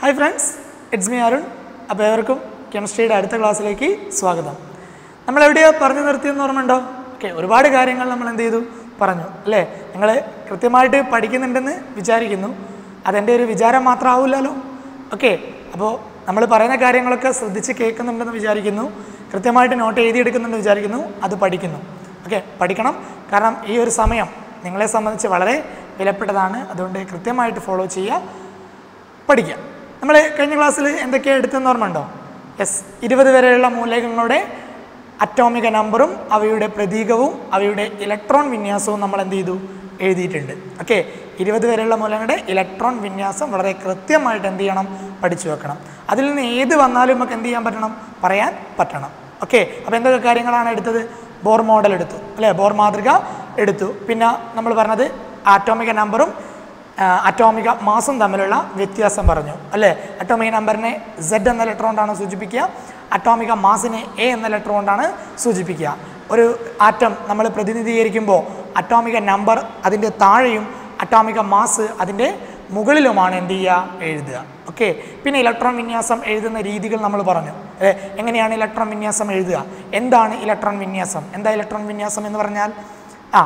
Hi friends it's me Arun അപ്പോൾ ഏവർക്കും കെമിസ്ട്രിയുടെ അടുത്ത ക്ലാസ്സിലേക്ക് സ്വാഗതം നമ്മൾ എവിടെയോ പറഞ്ഞു നിർത്തിയെന്ന് ഓർമ്മയുണ്ടോ ഓക്കെ ഒരുപാട് കാര്യങ്ങൾ നമ്മൾ എന്ത് ചെയ്തു പറഞ്ഞു അല്ലേ നിങ്ങൾ കൃത്യമായിട്ട് പഠിക്കുന്നുണ്ടെന്ന് വിചാരിക്കുന്നു അതെൻ്റെ ഒരു വിചാരം മാത്രമാവില്ലല്ലോ ഓക്കെ അപ്പോൾ നമ്മൾ പറയുന്ന കാര്യങ്ങളൊക്കെ ശ്രദ്ധിച്ച് കേൾക്കുന്നുണ്ടെന്ന് വിചാരിക്കുന്നു കൃത്യമായിട്ട് നോട്ട് എഴുതിയെടുക്കുന്നുണ്ടെന്ന് വിചാരിക്കുന്നു അത് പഠിക്കുന്നു ഓക്കെ പഠിക്കണം കാരണം ഈ ഒരു സമയം നിങ്ങളെ സംബന്ധിച്ച് വളരെ വിലപ്പെട്ടതാണ് അതുകൊണ്ട് കൃത്യമായിട്ട് ഫോളോ ചെയ്യുക പഠിക്കുക നമ്മൾ കഴിഞ്ഞ ക്ലാസ്സിൽ എന്തൊക്കെയാണ് എടുത്തെന്ന് ഓർമ്മയുണ്ടോ യെസ് ഇരുപത് വരെയുള്ള മൂലകങ്ങളുടെ അറ്റോമിക നമ്പറും അവയുടെ പ്രതീകവും അവയുടെ ഇലക്ട്രോൺ വിന്യാസവും നമ്മൾ എന്ത് ചെയ്തു എഴുതിയിട്ടുണ്ട് ഓക്കെ ഇരുപത് വരെയുള്ള മൂലകങ്ങളുടെ ഇലക്ട്രോൺ വിന്യാസം വളരെ കൃത്യമായിട്ട് എന്ത് ചെയ്യണം പഠിച്ചു വെക്കണം അതിൽ നിന്ന് ഏത് വന്നാലും നമുക്ക് എന്ത് ചെയ്യാൻ പറ്റണം പറയാൻ പറ്റണം ഓക്കെ അപ്പോൾ എന്തൊക്കെ കാര്യങ്ങളാണ് എടുത്തത് ബോർ മോഡൽ എടുത്തു അല്ലേ ബോർ മാതൃക എടുത്തു പിന്നെ നമ്മൾ പറഞ്ഞത് ആറ്റോമിക നമ്പറും അറ്റോമിക മാസും തമ്മിലുള്ള വ്യത്യാസം പറഞ്ഞു അല്ലേ അറ്റോമിക നമ്പറിനെ സെഡ് എന്ന ലെറ്റർ കൊണ്ടാണ് സൂചിപ്പിക്കുക അറ്റോമിക മാസിനെ എ എന്ന ലെറ്റർ കൊണ്ടാണ് സൂചിപ്പിക്കുക ഒരു ആറ്റം നമ്മൾ പ്രതിനിധീകരിക്കുമ്പോൾ അറ്റോമിക നമ്പർ അതിൻ്റെ താഴെയും അറ്റോമിക മാസ് അതിൻ്റെ മുകളിലുമാണ് എന്ത് ചെയ്യുക എഴുതുക ഓക്കെ പിന്നെ ഇലക്ട്രോൺ വിന്യാസം എഴുതുന്ന രീതികൾ നമ്മൾ പറഞ്ഞു അല്ലേ എങ്ങനെയാണ് ഇലക്ട്രോൺ വിന്യാസം എഴുതുക എന്താണ് ഇലക്ട്രോൺ വിന്യാസം എന്താ ഇലക്ട്രോൺ വിന്യാസം എന്ന് പറഞ്ഞാൽ ആ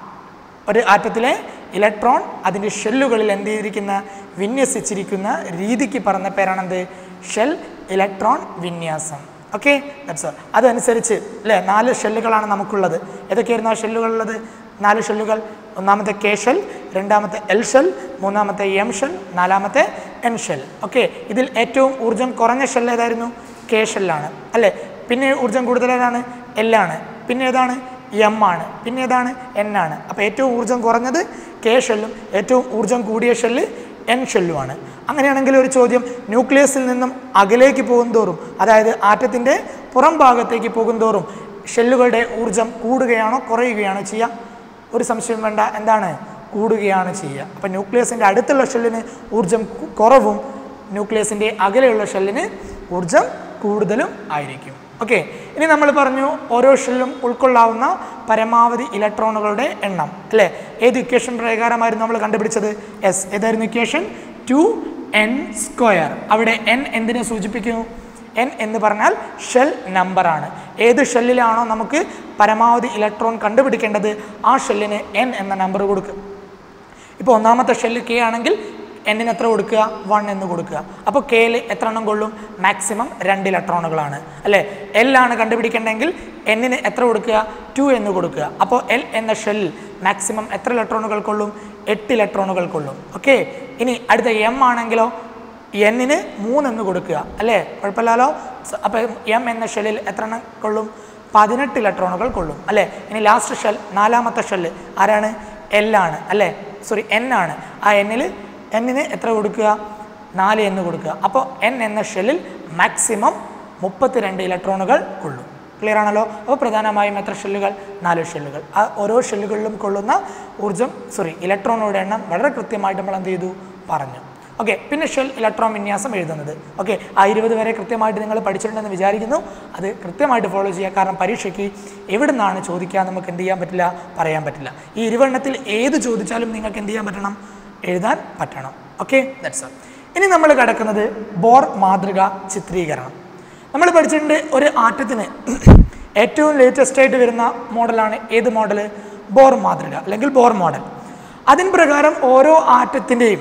ഒരു ആറ്റത്തിലെ ഇലക്ട്രോൺ അതിൻ്റെ ഷെല്ലുകളിൽ എന്ത് ചെയ്തിരിക്കുന്ന വിന്യസിച്ചിരിക്കുന്ന രീതിക്ക് പറഞ്ഞ പേരാണെന്ത് ഷെൽ ഇലക്ട്രോൺ വിന്യാസം ഓക്കെ ദാറ്റ്സ് ഓൾ അതനുസരിച്ച് അല്ലേ നാല് ഷെല്ലുകളാണ് നമുക്കുള്ളത് ഏതൊക്കെയായിരുന്നു ആ ഷെല്ലുകളുള്ളത് നാല് ഷെല്ലുകൾ ഒന്നാമത്തെ കെ ഷെൽ രണ്ടാമത്തെ എൽ ഷെൽ മൂന്നാമത്തെ എം ഷെൽ നാലാമത്തെ എൻ ഷെൽ ഓക്കെ ഇതിൽ ഏറ്റവും ഊർജ്ജം കുറഞ്ഞ ഷെൽ ഏതായിരുന്നു കെ ഷെല്ലാണ് അല്ലേ പിന്നെ ഊർജ്ജം കൂടുതൽ ഏതാണ് എല്ലാണ് പിന്നെ ഏതാണ് എം ആണ് പിന്നെ ഏതാണ് എൻ ആണ് അപ്പോൾ ഏറ്റവും ഊർജ്ജം കുറഞ്ഞത് കെ ഷെല്ലും ഏറ്റവും ഊർജ്ജം കൂടിയ ഷെല്ല് എൻ ഷെല്ലുമാണ് അങ്ങനെയാണെങ്കിൽ ഒരു ചോദ്യം ന്യൂക്ലിയസിൽ നിന്നും അകലേക്ക് പോകുന്തോറും അതായത് ആറ്റത്തിൻ്റെ പുറം ഭാഗത്തേക്ക് പോകുന്തോറും ഷെല്ലുകളുടെ ഊർജ്ജം കൂടുകയാണോ കുറയുകയാണോ ചെയ്യുക ഒരു സംശയം വേണ്ട എന്താണ് കൂടുകയാണ് ചെയ്യുക അപ്പം ന്യൂക്ലിയസിൻ്റെ അടുത്തുള്ള ഷെല്ലിന് ഊർജ്ജം കു- കുറവും ന്യൂക്ലിയസിൻ്റെ അകലെയുള്ള ഷെല്ലിന് ഊർജ്ജം കൂടുതലും ആയിരിക്കും ഓക്കെ ഇനി നമ്മൾ പറഞ്ഞു ഓരോ ഷെല്ലും ഉൾക്കൊള്ളാവുന്ന പരമാവധി ഇലക്ട്രോണുകളുടെ എണ്ണം അല്ലേ ഏത് ഇക്വേഷൻ പ്രകാരമായിരുന്നു നമ്മൾ കണ്ടുപിടിച്ചത് എസ് ഏതായിരുന്നു ഇക്വേഷൻ ടു എൻ സ്ക്വയർ അവിടെ എൻ എന്തിനെ സൂചിപ്പിക്കുന്നു എൻ എന്ന് പറഞ്ഞാൽ ഷെൽ നമ്പറാണ് ഏത് ഷെല്ലിലാണോ നമുക്ക് പരമാവധി ഇലക്ട്രോൺ കണ്ടുപിടിക്കേണ്ടത് ആ ഷെല്ലിന് എൻ എന്ന നമ്പർ കൊടുക്കും ഇപ്പോൾ ഒന്നാമത്തെ ഷെല്ല് കെ ആണെങ്കിൽ എന്നിന് എത്ര കൊടുക്കുക വൺ എന്ന് കൊടുക്കുക അപ്പോൾ കെയിൽ എത്ര എണ്ണം കൊള്ളും മാക്സിമം രണ്ട് ഇലക്ട്രോണുകളാണ് അല്ലേ എൽ ആണ് കണ്ടുപിടിക്കേണ്ടതെങ്കിൽ എന്നിന് എത്ര കൊടുക്കുക ടു എന്ന് കൊടുക്കുക അപ്പോൾ എൽ എന്ന ഷെല്ലിൽ മാക്സിമം എത്ര ഇലക്ട്രോണുകൾ കൊള്ളും എട്ട് ഇലക്ട്രോണുകൾ കൊള്ളും ഓക്കെ ഇനി അടുത്ത എം ആണെങ്കിലോ എന്നിന് മൂന്നെന്ന് കൊടുക്കുക അല്ലേ കുഴപ്പമില്ലല്ലോ സ- അപ്പോൾ എം എന്ന ഷെല്ലിൽ എത്ര എണ്ണം കൊള്ളും പതിനെട്ട് ഇലക്ട്രോണുകൾ കൊള്ളും അല്ലേ ഇനി ലാസ്റ്റ് ഷെൽ നാലാമത്തെ ഷെല്ല് ആരാണ് എൽ ആണ് അല്ലേ സോറി എൻ ആണ് ആ എന്നിൽ എന്നിന് എത്ര കൊടുക്കുക നാല് എന്ന് കൊടുക്കുക അപ്പോൾ എൻ എന്ന ഷെല്ലിൽ മാക്സിമം മുപ്പത്തിരണ്ട് ഇലക്ട്രോണുകൾ കൊള്ളും ക്ലിയർ ആണല്ലോ അപ്പോൾ പ്രധാനമായും എത്ര ഷെല്ലുകൾ നാല് ഷെല്ലുകൾ ആ ഓരോ ഷെല്ലുകളിലും കൊള്ളുന്ന ഊർജ്ജം സോറി ഇലക്ട്രോണുകളുടെ എണ്ണം വളരെ കൃത്യമായിട്ട് നമ്മൾ എന്ത് ചെയ്തു പറഞ്ഞു ഓക്കെ പിന്നെ ഷെൽ ഇലക്ട്രോൺ വിന്യാസം എഴുതുന്നത് ഓക്കെ ആ ഇരുപത് വരെ കൃത്യമായിട്ട് നിങ്ങൾ പഠിച്ചിട്ടുണ്ടെന്ന് വിചാരിക്കുന്നു അത് കൃത്യമായിട്ട് ഫോളോ ചെയ്യുക കാരണം പരീക്ഷയ്ക്ക് എവിടെ നിന്നാണ് ചോദിക്കുക നമുക്ക് എന്ത് ചെയ്യാൻ പറ്റില്ല പറയാൻ പറ്റില്ല ഈ ഇരുവെണ്ണത്തിൽ ഏത് ചോദിച്ചാലും നിങ്ങൾക്ക് എന്ത് ചെയ്യാൻ പറ്റണം എഴുതാൻ പറ്റണം ഓക്കെ ദാറ്റ്സ് ഓൾ ഇനി നമ്മൾ കിടക്കുന്നത് ബോർ മാതൃക ചിത്രീകരണം നമ്മൾ പഠിച്ചിട്ടുണ്ട് ഒരു ആറ്റത്തിന് ഏറ്റവും ലേറ്റസ്റ്റ് ആയിട്ട് വരുന്ന മോഡലാണ് ഏത് മോഡൽ ബോർ മാതൃക അല്ലെങ്കിൽ ബോർ മോഡൽ അതിൻ പ്രകാരം ഓരോ ആറ്റത്തിൻ്റെയും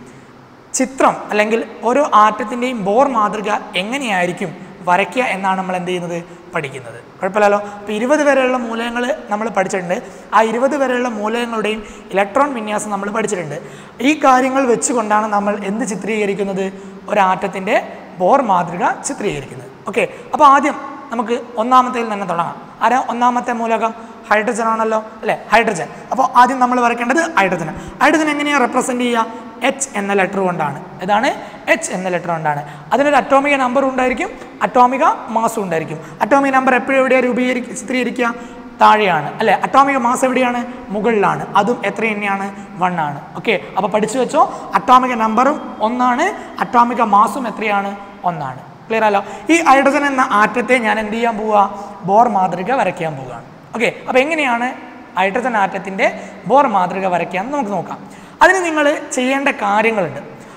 ചിത്രം അല്ലെങ്കിൽ ഓരോ ആറ്റത്തിൻ്റെയും ബോർ മാതൃക എങ്ങനെയായിരിക്കും വരയ്ക്കുക എന്നാണ് നമ്മൾ എന്ത് ചെയ്യുന്നത് പഠിക്കുന്നത് കുഴപ്പമില്ലല്ലോ അപ്പോൾ ഇരുപത് വരെയുള്ള മൂലകങ്ങൾ നമ്മൾ പഠിച്ചിട്ടുണ്ട് ആ ഇരുപത് വരെയുള്ള മൂലകങ്ങളുടെയും ഇലക്ട്രോൺ വിന്യാസം നമ്മൾ പഠിച്ചിട്ടുണ്ട് ഈ കാര്യങ്ങൾ വെച്ചുകൊണ്ടാണ് നമ്മൾ എന്ത് ചിത്രീകരിക്കുന്നത് ഒരു ആറ്റത്തിൻ്റെ ബോർ മാതൃക ചിത്രീകരിക്കുന്നത് ഓക്കെ അപ്പോൾ ആദ്യം നമുക്ക് ഒന്നാമത്തേൽ തന്നെ തുടങ്ങാം ആരാ ഒന്നാമത്തെ മൂലകം ഹൈഡ്രജൻ ആണല്ലോ അല്ലേ ഹൈഡ്രജൻ അപ്പോൾ ആദ്യം നമ്മൾ വരയ്ക്കേണ്ടത് ഹൈഡ്രജൻ ഹൈഡ്രജൻ എങ്ങനെയാണ് റെപ്രസെൻറ്റ് ചെയ്യുക എച്ച് എന്ന ലെറ്റർ കൊണ്ടാണ് ഇതാണ് എച്ച് എന്ന ലെറ്റർ കൊണ്ടാണ് അതിനൊരു അറ്റോമിക നമ്പർ ഉണ്ടായിരിക്കും അറ്റോമിക മാസും ഉണ്ടായിരിക്കും അറ്റോമിക നമ്പർ എപ്പോഴും എവിടെയാണ് രൂപീകരി ചിത്രീകരിക്കുക താഴെയാണ് അല്ലേ അറ്റോമിക മാസ് എവിടെയാണ് മുകളിലാണ് അതും എത്ര തന്നെയാണ് വൺ ആണ് ഓക്കെ അപ്പോൾ പഠിച്ചു വെച്ചോ അറ്റോമിക നമ്പറും ഒന്നാണ് അറ്റോമിക മാസും എത്രയാണ് ഒന്നാണ് ക്ലിയർ ആലോ ഈ ഹൈഡ്രജൻ എന്ന ആറ്റത്തെ ഞാൻ എന്ത് ചെയ്യാൻ പോവുക ബോർ മാതൃക വരയ്ക്കാൻ പോവുകയാണ് ഓക്കെ അപ്പോൾ എങ്ങനെയാണ് ഹൈഡ്രജൻ ആറ്റത്തിൻ്റെ ബോർ മാതൃക വരയ്ക്കാമെന്ന് നമുക്ക് നോക്കാം അതിന് നിങ്ങൾ ചെയ്യേണ്ട കാര്യങ്ങളുണ്ട്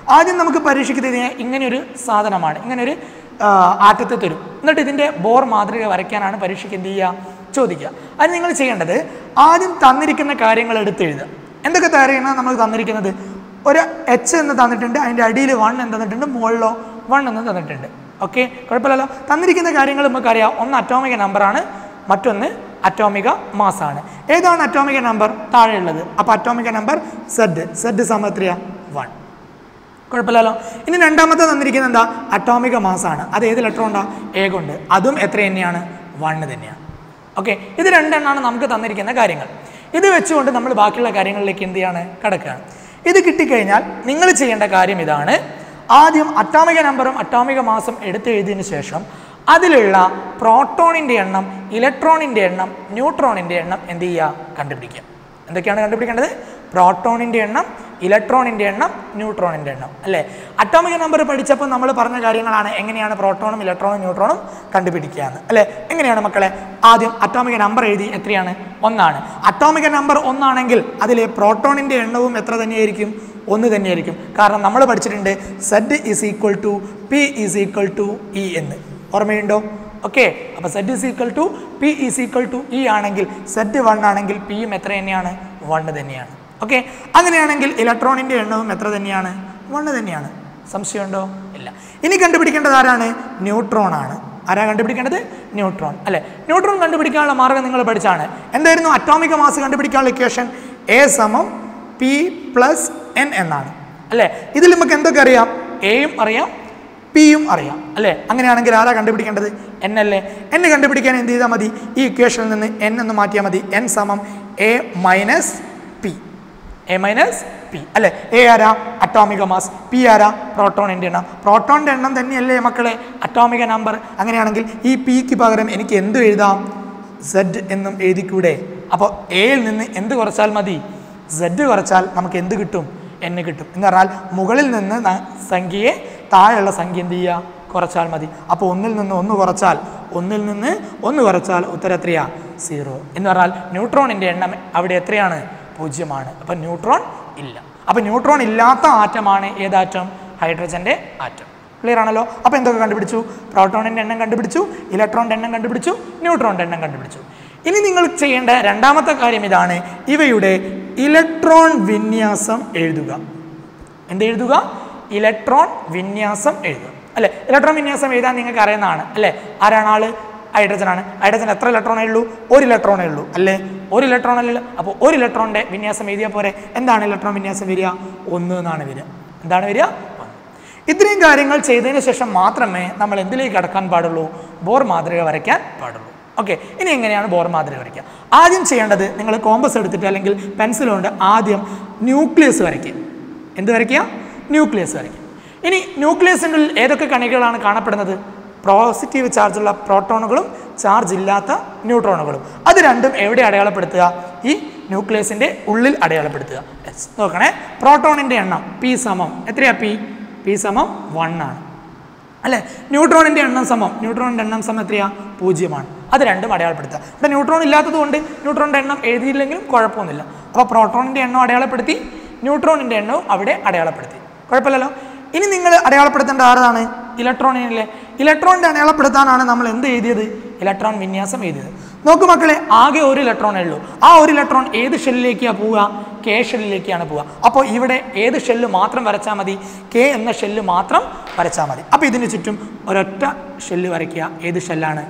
ആദ്യം നമുക്ക് പരീക്ഷയ്ക്ക് തരുന്ന ഇങ്ങനെ ഒരു സാധനമാണ് ഇങ്ങനെ ഒരു ആറ്റത്തെ തരും എന്നിട്ട് ഇതിൻ്റെ ബോർ മാതൃക വരയ്ക്കാനാണ് പരീക്ഷയ്ക്ക് എന്ത് ചെയ്യുക ചോദിക്കുക അത് നിങ്ങൾ ചെയ്യേണ്ടത് ആദ്യം തന്നിരിക്കുന്ന കാര്യങ്ങൾ എടുത്ത് എഴുതുക എന്തൊക്കെ കാര്യങ്ങളാണ് നമ്മൾ തന്നിരിക്കുന്നത് ഒരു എച്ച് എന്ന് തന്നിട്ടുണ്ട് അതിൻ്റെ അടിയിൽ വൺ എന്ന് തന്നിട്ടുണ്ട് മുകളിലോ വൺ എന്ന് തന്നിട്ടുണ്ട് ഓക്കെ കുഴപ്പമില്ലല്ലോ തന്നിരിക്കുന്ന കാര്യങ്ങൾ നമുക്കറിയാം ഒന്ന് അറ്റോമിക നമ്പറാണ് മറ്റൊന്ന് അറ്റോമിക മാസാണ് ഏതാണ് അറ്റോമിക നമ്പർ താഴെയുള്ളത് അപ്പോൾ അറ്റോമിക നമ്പർ സെഡ് സെഡ് സമത്രിയ വൺ കുഴപ്പമില്ലല്ലോ ഇനി രണ്ടാമത്തെ തന്നിരിക്കുന്നത് എന്താ അറ്റോമിക മാസാണ് അത് ഏത് ലെറ്റർ ഉണ്ടാ എ കൊണ്ട് അതും എത്ര തന്നെയാണ് വണ്ണ് തന്നെയാണ് ഓക്കെ ഇത് രണ്ടെണ്ണമാണ് നമുക്ക് തന്നിരിക്കുന്ന കാര്യങ്ങൾ ഇത് വെച്ചുകൊണ്ട് നമ്മൾ ബാക്കിയുള്ള കാര്യങ്ങളിലേക്ക് എന്ത് ചെയ്യാണ് കിടക്കുകയാണ് ഇത് കിട്ടിക്കഴിഞ്ഞാൽ നിങ്ങൾ ചെയ്യേണ്ട കാര്യം ഇതാണ് ആദ്യം അറ്റോമിക നമ്പറും അറ്റോമിക മാസം എടുത്തെഴുതിയതിന് ശേഷം അതിലുള്ള പ്രോട്ടോണിൻ്റെ എണ്ണം ഇലക്ട്രോണിൻ്റെ എണ്ണം ന്യൂട്രോണിൻ്റെ എണ്ണം എന്ത് ചെയ്യുക കണ്ടുപിടിക്കുക എന്തൊക്കെയാണ് കണ്ടുപിടിക്കേണ്ടത് പ്രോട്ടോണിൻ്റെ എണ്ണം ഇലക്ട്രോണിൻ്റെ എണ്ണം ന്യൂട്രോണിൻ്റെ എണ്ണം അല്ലേ അറ്റോമിക് നമ്പർ പഠിച്ചപ്പോൾ നമ്മൾ പറഞ്ഞ കാര്യങ്ങളാണ് എങ്ങനെയാണ് പ്രോട്ടോണും ഇലക്ട്രോണും ന്യൂട്രോണും കണ്ടുപിടിക്കുക എന്ന് അല്ലേ എങ്ങനെയാണ് മക്കളെ ആദ്യം അറ്റോമിക് നമ്പർ എഴുതി എത്രയാണ് ഒന്നാണ് അറ്റോമിക് നമ്പർ ഒന്നാണെങ്കിൽ അതിലെ പ്രോട്ടോണിൻ്റെ എണ്ണവും എത്ര തന്നെയായിരിക്കും ഒന്ന് തന്നെയായിരിക്കും കാരണം നമ്മൾ പഠിച്ചിട്ടുണ്ട് Z is equal to P is equal to E എന്ന് ഓർമ്മയുണ്ടോ ഓക്കെ അപ്പോൾ Z is equal to P is equal to E ആണെങ്കിൽ സെഡ് വൺ ആണെങ്കിൽ പിയും എത്ര തന്നെയാണ് വണ്ണ് തന്നെയാണ് ഓക്കെ അങ്ങനെയാണെങ്കിൽ ഇലക്ട്രോണിൻ്റെ എണ്ണവും എത്ര തന്നെയാണ് വണ്ണ് തന്നെയാണ് സംശയമുണ്ടോ ഇല്ല ഇനി കണ്ടുപിടിക്കേണ്ടത് ആരാണ് ന്യൂട്രോൺ ആണ് ആരാ കണ്ടുപിടിക്കേണ്ടത് ന്യൂട്രോൺ അല്ലെ ന്യൂട്രോൺ കണ്ടുപിടിക്കാനുള്ള മാർഗ്ഗം നിങ്ങൾ പഠിച്ചാണ് എന്തായിരുന്നു അറ്റോമിക മാസ് കണ്ടുപിടിക്കാനുള്ള ഇക്വേഷൻ എ സമം പി പ്ലസ് എൻ എന്നാണ് അല്ലേ ഇതിൽ നമുക്ക് എന്തൊക്കെ അറിയാം എയും അറിയാം പിയും അറിയാം അല്ലേ അങ്ങനെയാണെങ്കിൽ ആരാ കണ്ടുപിടിക്കേണ്ടത് എൻ അല്ലേ എൻ കണ്ടുപിടിക്കാൻ എന്ത് ചെയ്താൽ മതി ഈ ഇക്വേഷനിൽ നിന്ന് എൻ എന്ന് മാറ്റിയാൽ മതി എൻ സമം A minus P A minus P അല്ലേ എ ആരാ അറ്റോമിക മാസ് പി ആരാ പ്രോട്ടോണിൻ്റെ എണ്ണം പ്രോട്ടോണിൻ്റെ എണ്ണം തന്നെയല്ലേ മക്കളെ അറ്റോമിക നമ്പർ അങ്ങനെയാണെങ്കിൽ ഈ പിക്ക് പകരം എനിക്ക് എന്ത് എഴുതാം സെഡ് എന്നും എഴുതിക്കൂടെ അപ്പോൾ എയിൽ നിന്ന് എന്ത് കുറച്ചാൽ മതി സെഡ് കുറച്ചാൽ നമുക്ക് എന്ത് കിട്ടും എന്ന് കിട്ടും എന്ന് പറഞ്ഞാൽ മുകളിൽ നിന്ന് ന- സംഖ്യയെ താഴെയുള്ള സംഖ്യ എന്ത് ചെയ്യുക കുറച്ചാൽ മതി അപ്പോൾ ഒന്നിൽ നിന്ന് ഒന്ന് കുറച്ചാൽ ഒന്നിൽ നിന്ന് ഒന്ന് കുറച്ചാൽ ഉത്തരം എത്രയാ സീറോ എന്ന് പറഞ്ഞാൽ ന്യൂട്രോണിൻ്റെ എണ്ണം അവിടെ എത്രയാണ് പൂജ്യമാണ് അപ്പം ന്യൂട്രോൺ ഇല്ല അപ്പം ന്യൂട്രോൺ ഇല്ലാത്ത ആറ്റമാണ് ഏതാറ്റം ഹൈഡ്രജൻ്റെ ആറ്റം ക്ലിയർ ആണല്ലോ അപ്പോൾ എന്തൊക്കെ കണ്ടുപിടിച്ചു പ്രോട്ടോണിൻ്റെ എണ്ണം കണ്ടുപിടിച്ചു ഇലക്ട്രോണിൻ്റെ എണ്ണം കണ്ടുപിടിച്ചു ന്യൂട്രോണിൻ്റെ എണ്ണം കണ്ടുപിടിച്ചു ഇനി നിങ്ങൾ ചെയ്യേണ്ട രണ്ടാമത്തെ കാര്യം ഇതാണ് ഇവയുടെ ഇലക്ട്രോൺ വിന്യാസം എഴുതുക എന്ത് എഴുതുക ഇലക്ട്രോൺ വിന്യാസം എഴുതുക അല്ലേ ഇലക്ട്രോൺ വിന്യാസം എഴുതാൻ നിങ്ങൾക്ക് അറിയുന്നതാണ് അല്ലേ ആരാണ് ആള് ഹൈഡ്രജൻ ആണ് ഹൈഡ്രജൻ എത്ര ഇലക്ട്രോണേ ഉള്ളൂ ഒരു ഇലക്ട്രോണേ ഉള്ളൂ അല്ലേ ഒരു ഇലക്ട്രോൺ അല്ലല്ലോ അപ്പോൾ ഒരു ഇലക്ട്രോണിൻ്റെ വിന്യാസം എഴുതിയാൽ പോരെ എന്താണ് ഇലക്ട്രോൺ വിന്യാസം വരിക ഒന്ന് എന്നാണ് വരിക എന്താണ് വരിക ഒന്ന് ഇത്രയും കാര്യങ്ങൾ ചെയ്തതിന് ശേഷം മാത്രമേ നമ്മൾ എന്തിലേക്ക് കടക്കാൻ പാടുള്ളൂ ബോർ മാതൃക വരയ്ക്കാൻ പാടുള്ളൂ ഓക്കെ ഇനി എങ്ങനെയാണ് ബോർ മാതൃക വരയ്ക്കുക ആദ്യം ചെയ്യേണ്ടത് നിങ്ങൾ കോമ്പസ് എടുത്തിട്ട് അല്ലെങ്കിൽ പെൻസിൽ കൊണ്ട് ആദ്യം ന്യൂക്ലിയസ് വരയ്ക്കുക എന്ത് വരയ്ക്കുക ന്യൂക്ലിയസ് വരയ്ക്കുക ഇനി ന്യൂക്ലിയസിനുള്ളിൽ ഏതൊക്കെ കണികകളാണ് കാണപ്പെടുന്നത് പോസിറ്റീവ് ചാർജുള്ള പ്രോട്ടോണുകളും ചാർജ് ഇല്ലാത്ത ന്യൂട്രോണുകളും അത് രണ്ടും എവിടെ അടയാളപ്പെടുത്തുക ഈ ന്യൂക്ലിയസിൻ്റെ ഉള്ളിൽ അടയാളപ്പെടുത്തുക Yes. നോക്കണേ പ്രോട്ടോണിൻ്റെ എണ്ണം പി സമം എത്രയാ പി പി സമം വൺ ആണ് അല്ലേ ന്യൂട്രോണിൻ്റെ എണ്ണം സമം ന്യൂട്രോണിൻ്റെ എണ്ണം സമം എത്രയാ പൂജ്യമാണ് അത് രണ്ടും അടയാളപ്പെടുത്തുക ഇവിടെ ന്യൂട്രോൺ ഇല്ലാത്തത് കൊണ്ട് ന്യൂട്രോണിൻ്റെ എണ്ണം എഴുതിയില്ലെങ്കിലും കുഴപ്പമൊന്നുമില്ല അപ്പോൾ പ്രോട്ടോണിൻ്റെ എണ്ണം അടയാളപ്പെടുത്തി ന്യൂട്രോണിൻ്റെ എണ്ണവും അവിടെ അടയാളപ്പെടുത്തി കുഴപ്പമില്ലല്ലോ ഇനി നിങ്ങൾ അടയാളപ്പെടുത്തേണ്ട ആരാണ് ഇലക്ട്രോണിനെ ഇലക്ട്രോണിൻ്റെ അടയാളപ്പെടുത്താനാണ് നമ്മൾ എന്ത് എഴുതിയത് ഇലക്ട്രോൺ വിന്യാസം എഴുതിയത് നോക്കൂ മക്കളെ ആകെ ഒരു ഇലക്ട്രോണേ ഉള്ളൂ ആ ഒരു ഇലക്ട്രോൺ ഏത് ഷെല്ലിലേക്കാണ് പോവുക കെ ഷെല്ലിലേക്കാണ് പോവുക അപ്പോൾ ഇവിടെ ഏത് ഷെല്ല് മാത്രം വരച്ചാൽ മതി കെ എന്ന ഷെല്ല് മാത്രം വരച്ചാൽ മതി അപ്പോൾ ഇതിന് ചുറ്റും ഒരൊറ്റ ഷെല്ല് വരയ്ക്കുക ഏത് ഷെല്ലാണ്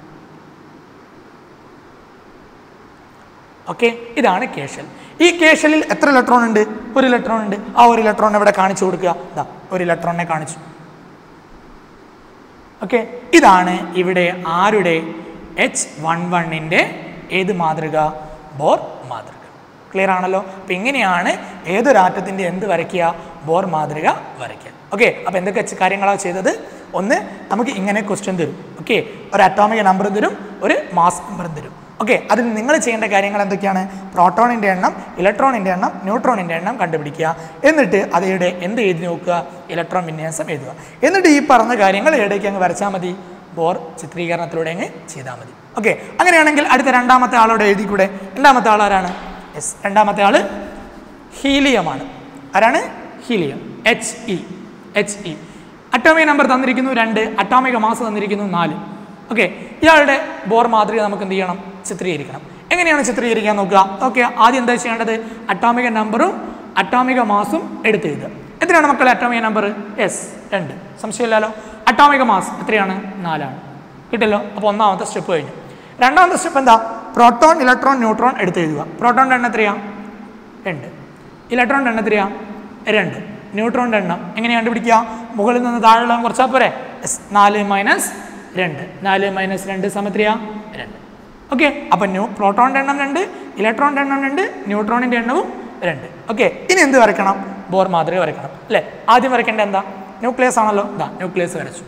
ഓക്കെ ഇതാണ് കേഷൽ ഈ കേഷലിൽ എത്ര ഇലക്ട്രോൺ ഉണ്ട് ഒരു ഇലക്ട്രോൺ ഉണ്ട് ആ ഒരു ഇലക്ട്രോൺ ഇവിടെ കാണിച്ചു കൊടുക്കുക ഇതാ ഒരു ഇലക്ട്രോണിനെ കാണിച്ചു ഓക്കെ ഇതാണ് ഇവിടെ ആരുടെ എച്ച് വൺ വണ്ണിൻ്റെ ഏത് മാതൃക ബോർ മാതൃക ക്ലിയർ ആണല്ലോ അപ്പം ഇങ്ങനെയാണ് ഏതൊരു ആറ്റത്തിൻ്റെ എന്ത് വരയ്ക്കുക ബോർ മാതൃക വരയ്ക്കുക ഓക്കെ അപ്പോൾ എന്തൊക്കെ ചെ- കാര്യങ്ങളാണ് ചെയ്തത് ഒന്ന് നമുക്ക് ഇങ്ങനെ ക്വസ്റ്റ്യൻ തരും ഓക്കെ ഒരു അറ്റോമിക് നമ്പറും തരും ഒരു മാസ് നമ്പറും തരും ഓക്കെ അതിൽ നിങ്ങൾ ചെയ്യേണ്ട കാര്യങ്ങൾ എന്തൊക്കെയാണ് പ്രോട്ടോണിൻ്റെ എണ്ണം ഇലക്ട്രോണിൻ്റെ എണ്ണം ന്യൂട്രോണിൻ്റെ എണ്ണം കണ്ടുപിടിക്കുക എന്നിട്ട് അതയുടെ എന്ത് എഴുതി നോക്കുക ഇലക്ട്രോൺ വിന്യാസം എഴുതുക എന്നിട്ട് ഈ പറഞ്ഞ കാര്യങ്ങൾ എവിടേക്ക് അങ്ങ് വരച്ചാൽ മതി ബോർ ചിത്രീകരണത്തിലൂടെ അങ്ങ് ചെയ്താൽ മതി ഓക്കെ അങ്ങനെയാണെങ്കിൽ അടുത്ത രണ്ടാമത്തെ ആളോട് എഴുതിക്കൂടെ രണ്ടാമത്തെ ആൾ ആരാണ് യെസ് രണ്ടാമത്തെ ആൾ ഹീലിയമാണ് ആരാണ് helium H E H E atomic number തന്നിരിക്കുന്നു രണ്ട് അറ്റോമിക മാസ് തന്നിരിക്കുന്നു നാല് ഓക്കെ ഇയാളുടെ ബോർ മാതൃക നമുക്ക് എന്ത് ചെയ്യണം ചിത്രീകരിക്കണം എങ്ങനെയാണ് ചിത്രീകരിക്കാൻ നോക്കുക ഓക്കെ ആദ്യം എന്താ ചെയ്യേണ്ടത് അറ്റോമിക നമ്പറും അറ്റോമിക മാസും എടുത്തെഴുതുക എത്രയാണ് മക്കളെ അറ്റോമിക നമ്പർ എസ് രണ്ട് സംശയമില്ലല്ലോ അറ്റോമിക മാസ് എത്രയാണ് നാലാണ് കിട്ടല്ലോ അപ്പോൾ ഒന്നാമത്തെ സ്റ്റെപ്പ് കഴിഞ്ഞു രണ്ടാമത്തെ സ്റ്റെപ്പ് എന്താ പ്രോട്ടോൺ ഇലക്ട്രോൺ ന്യൂട്രോൺ എടുത്തെഴുതുക പ്രോട്ടോണിൻ്റെ എണ്ണം എത്രയാ രണ്ട് ഇലക്ട്രോണിൻ്റെ എണ്ണം എത്രയാ രണ്ട് ന്യൂട്രോണിൻ്റെ എണ്ണം എങ്ങനെ കണ്ടുപിടിക്കുക മുകളിൽ നിന്ന് താഴെയുള്ള കുറച്ചാൽ പോരെ എസ് നാല് മൈനസ് രണ്ട് നാല് മൈനസ് രണ്ട് സമത്രയാ രണ്ട് ഓക്കെ അപ്പം ന്യൂ പ്രോട്ടോണിൻ്റെ എണ്ണം രണ്ട് ഇലക്ട്രോണിൻ്റെ എണ്ണം രണ്ട് ന്യൂട്രോണിൻ്റെ എണ്ണവും രണ്ട് ഓക്കെ ഇനി എന്ത് വരയ്ക്കണം ബോർ മാതൃക വരയ്ക്കണം അല്ലേ ആദ്യം വരയ്ക്കേണ്ട എന്താ ന്യൂക്ലിയസ് ആണല്ലോ ഇതാ ന്യൂക്ലിയസ് വരച്ചു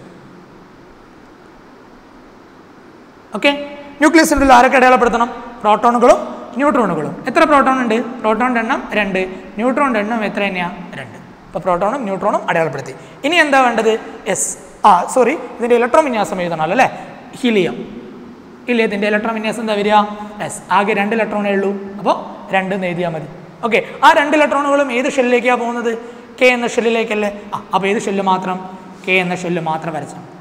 ഓക്കെ ന്യൂക്ലിയസിൻ്റെ ഉള്ളിൽ ആരൊക്കെ അടയാളപ്പെടുത്തണം പ്രോട്ടോണുകളും ന്യൂട്രോണുകളും എത്ര പ്രോട്ടോൺ ഉണ്ട് പ്രോട്ടോണിൻ്റെ എണ്ണം രണ്ട് ന്യൂട്രോണിൻ്റെ എണ്ണം എത്ര തന്നെയാണ് രണ്ട് അപ്പോൾ പ്രോട്ടോണും ന്യൂട്രോണും അടയാളപ്പെടുത്തി ഇനി എന്താ വേണ്ടത് എസ് ആ സോറി ഇതിൻ്റെ ഇലക്ട്രോൺ വിന്യാസം എഴുതണമല്ലോ അല്ലേ ഹീലിയം ഹീലിയത്തിൻ്റെ ഇലക്ട്രോൺ വിന്യാസം എന്താ വരിക എസ് ആകെ രണ്ട് ഇലക്ട്രോണേ ഉള്ളൂ അപ്പോൾ രണ്ട് എന്ന് എഴുതിയാൽ മതി ഓക്കെ ആ രണ്ട് ഇലക്ട്രോണുകളും ഏത് ഷെല്ലിലേക്കാണ് പോകുന്നത് കെ എന്ന ഷെല്ലിലേക്കല്ലേ ആ അപ്പോൾ ഏത് ഷെല്ല് മാത്രം കെ എന്ന ഷെല്ല് മാത്രം വരച്ചാൽ മതി.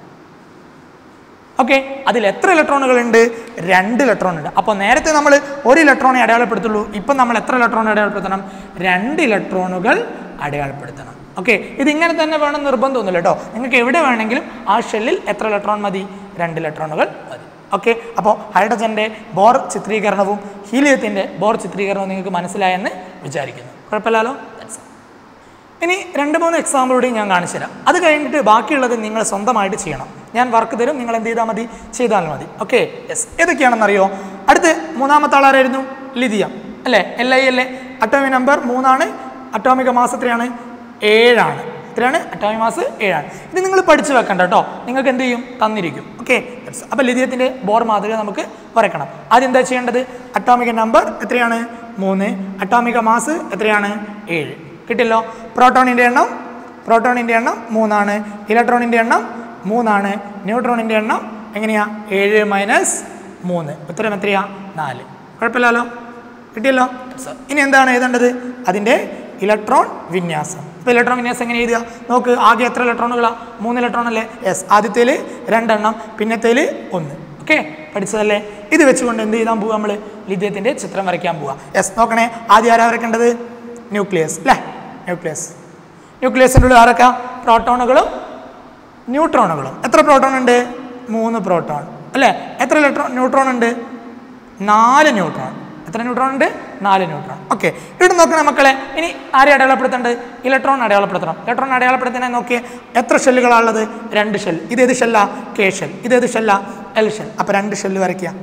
ഓക്കെ അതിൽ എത്ര ഇലക്ട്രോണുകൾ ഉണ്ട് രണ്ട് ഇലക്ട്രോൺ ഉണ്ട് അപ്പോൾ നേരത്തെ നമ്മൾ ഒരു ഇലക്ട്രോണെ അടയാളപ്പെടുത്തുള്ളൂ ഇപ്പം നമ്മൾ എത്ര ഇലക്ട്രോൺ അടയാളപ്പെടുത്തണം രണ്ട് ഇലക്ട്രോണുകൾ അടയാളപ്പെടുത്തണം ഓക്കെ ഇതിങ്ങനെ തന്നെ വേണം നിർബന്ധമൊന്നുമില്ല കേട്ടോ നിങ്ങൾക്ക് എവിടെ വേണമെങ്കിലും ആ ഷെല്ലിൽ എത്ര ഇലക്ട്രോൺ മതി രണ്ട് ഇലക്ട്രോണുകൾ മതി ഓക്കെ അപ്പോൾ ഹൈഡ്രജൻ്റെ ബോർ ചിത്രീകരണവും ഹീലിയത്തിൻ്റെ ബോർ ചിത്രീകരണവും നിങ്ങൾക്ക് മനസ്സിലായെന്ന് വിചാരിക്കുന്നു കുഴപ്പമില്ലല്ലോ That's all. ഇനി രണ്ട് മൂന്ന് എക്സാമ്പിളൂടെ ഞാൻ കാണിച്ചു തരാം അത് കഴിഞ്ഞിട്ട് ബാക്കിയുള്ളത് നിങ്ങൾ സ്വന്തമായിട്ട് ചെയ്യണം ഞാൻ വർക്ക് തരും നിങ്ങൾ എന്ത് ചെയ്താൽ മതി ചെയ്താൽ മതി ഓക്കെ യെസ് ഏതൊക്കെയാണെന്നറിയോ അടുത്ത് മൂന്നാമത്തെ ആളാരായിരുന്നു ലിഥിയം അല്ലേ എൽ ഐ അല്ലേ അറ്റോമിക് നമ്പർ മൂന്നാണ് അറ്റോമിക മാസ് എത്രയാണ് ഏഴാണ് എത്രയാണ് അറ്റോമിക് മാസ് ഏഴാണ് ഇത് നിങ്ങൾ പഠിച്ചു വെക്കണ്ട കേട്ടോ നിങ്ങൾക്ക് എന്ത് ചെയ്യും തന്നിരിക്കും ഓക്കെ അപ്പോൾ ലിഥിയത്തിൻ്റെ ബോർ മാതൃക നമുക്ക് വരയ്ക്കണം ആദ്യം എന്താ ചെയ്യേണ്ടത് അറ്റോമിക നമ്പർ എത്രയാണ് മൂന്ന് അറ്റോമിക മാസ് എത്രയാണ് ഏഴ് കിട്ടില്ലോ പ്രോട്ടോണിൻ്റെ എണ്ണം പ്രോട്ടോണിൻ്റെ എണ്ണം മൂന്നാണ് ഇലക്ട്രോണിൻ്റെ എണ്ണം മൂന്നാണ് ന്യൂട്രോണിൻ്റെ എണ്ണം എങ്ങനെയാ ഏഴ് മൈനസ് മൂന്ന് ഉത്തരം എത്രയാ നാല് കുഴപ്പമില്ലല്ലോ കിട്ടിയല്ലോ ഇനി എന്താണ് എഴുതേണ്ടത് അതിൻ്റെ ഇലക്ട്രോൺ വിന്യാസം ഇപ്പോൾ ഇലക്ട്രോൺ വിന്യാസം എങ്ങനെ എഴുതുക നോക്ക് ആകെ എത്ര ഇലക്ട്രോണുകളാണ് മൂന്ന് ഇലക്ട്രോൺ അല്ലേ യെസ് ആദ്യത്തേൽ രണ്ടെണ്ണം പിന്നത്തേൽ ഒന്ന് ഓക്കെ പഠിച്ചതല്ലേ ഇത് വെച്ചുകൊണ്ട് എന്ത് ചെയ്താൻ പോവുക നമ്മൾ ലിഥിയത്തിൻ്റെ ചിത്രം വരയ്ക്കാൻ പോവുക യെസ് നോക്കണേ ആദ്യം ആരാ വരയ്ക്കേണ്ടത് ന്യൂക്ലിയസ് അല്ലേ ന്യൂക്ലിയസ് ന്യൂക്ലിയസിൻ്റെ ഉള്ളിൽ ആരൊക്കെ പ്രോട്ടോണുകളും ന്യൂട്രോണുകളും എത്ര പ്രോട്ടോൺ ഉണ്ട് മൂന്ന് പ്രോട്ടോൺ അല്ലേ എത്ര ഇലക്ട്രോൺ ന്യൂട്രോൺ ഉണ്ട് നാല് ന്യൂട്രോൺ എത്ര ന്യൂട്രോൺ ഉണ്ട് നാല് ന്യൂട്രോൺ ഓക്കെ ഇവിടെ നോക്കണേ മക്കളെ ഇനി ആരെ അടയാളപ്പെടുത്തേണ്ടത് ഇലക്ട്രോൺ അടയാളപ്പെടുത്തണം ഇലക്ട്രോൺ അടയാളപ്പെടുത്താൻ നോക്കിയേ എത്ര ഷെല്ലുകളാണുള്ളത് രണ്ട് ഷെൽ ഇതേത് ഷെല്ലാ കെ ഷെൽ ഇതേത് ഷെല്ലാ എൽ ഷെൽ അപ്പോൾ രണ്ട് ഷെല്ല് വരയ്ക്കുക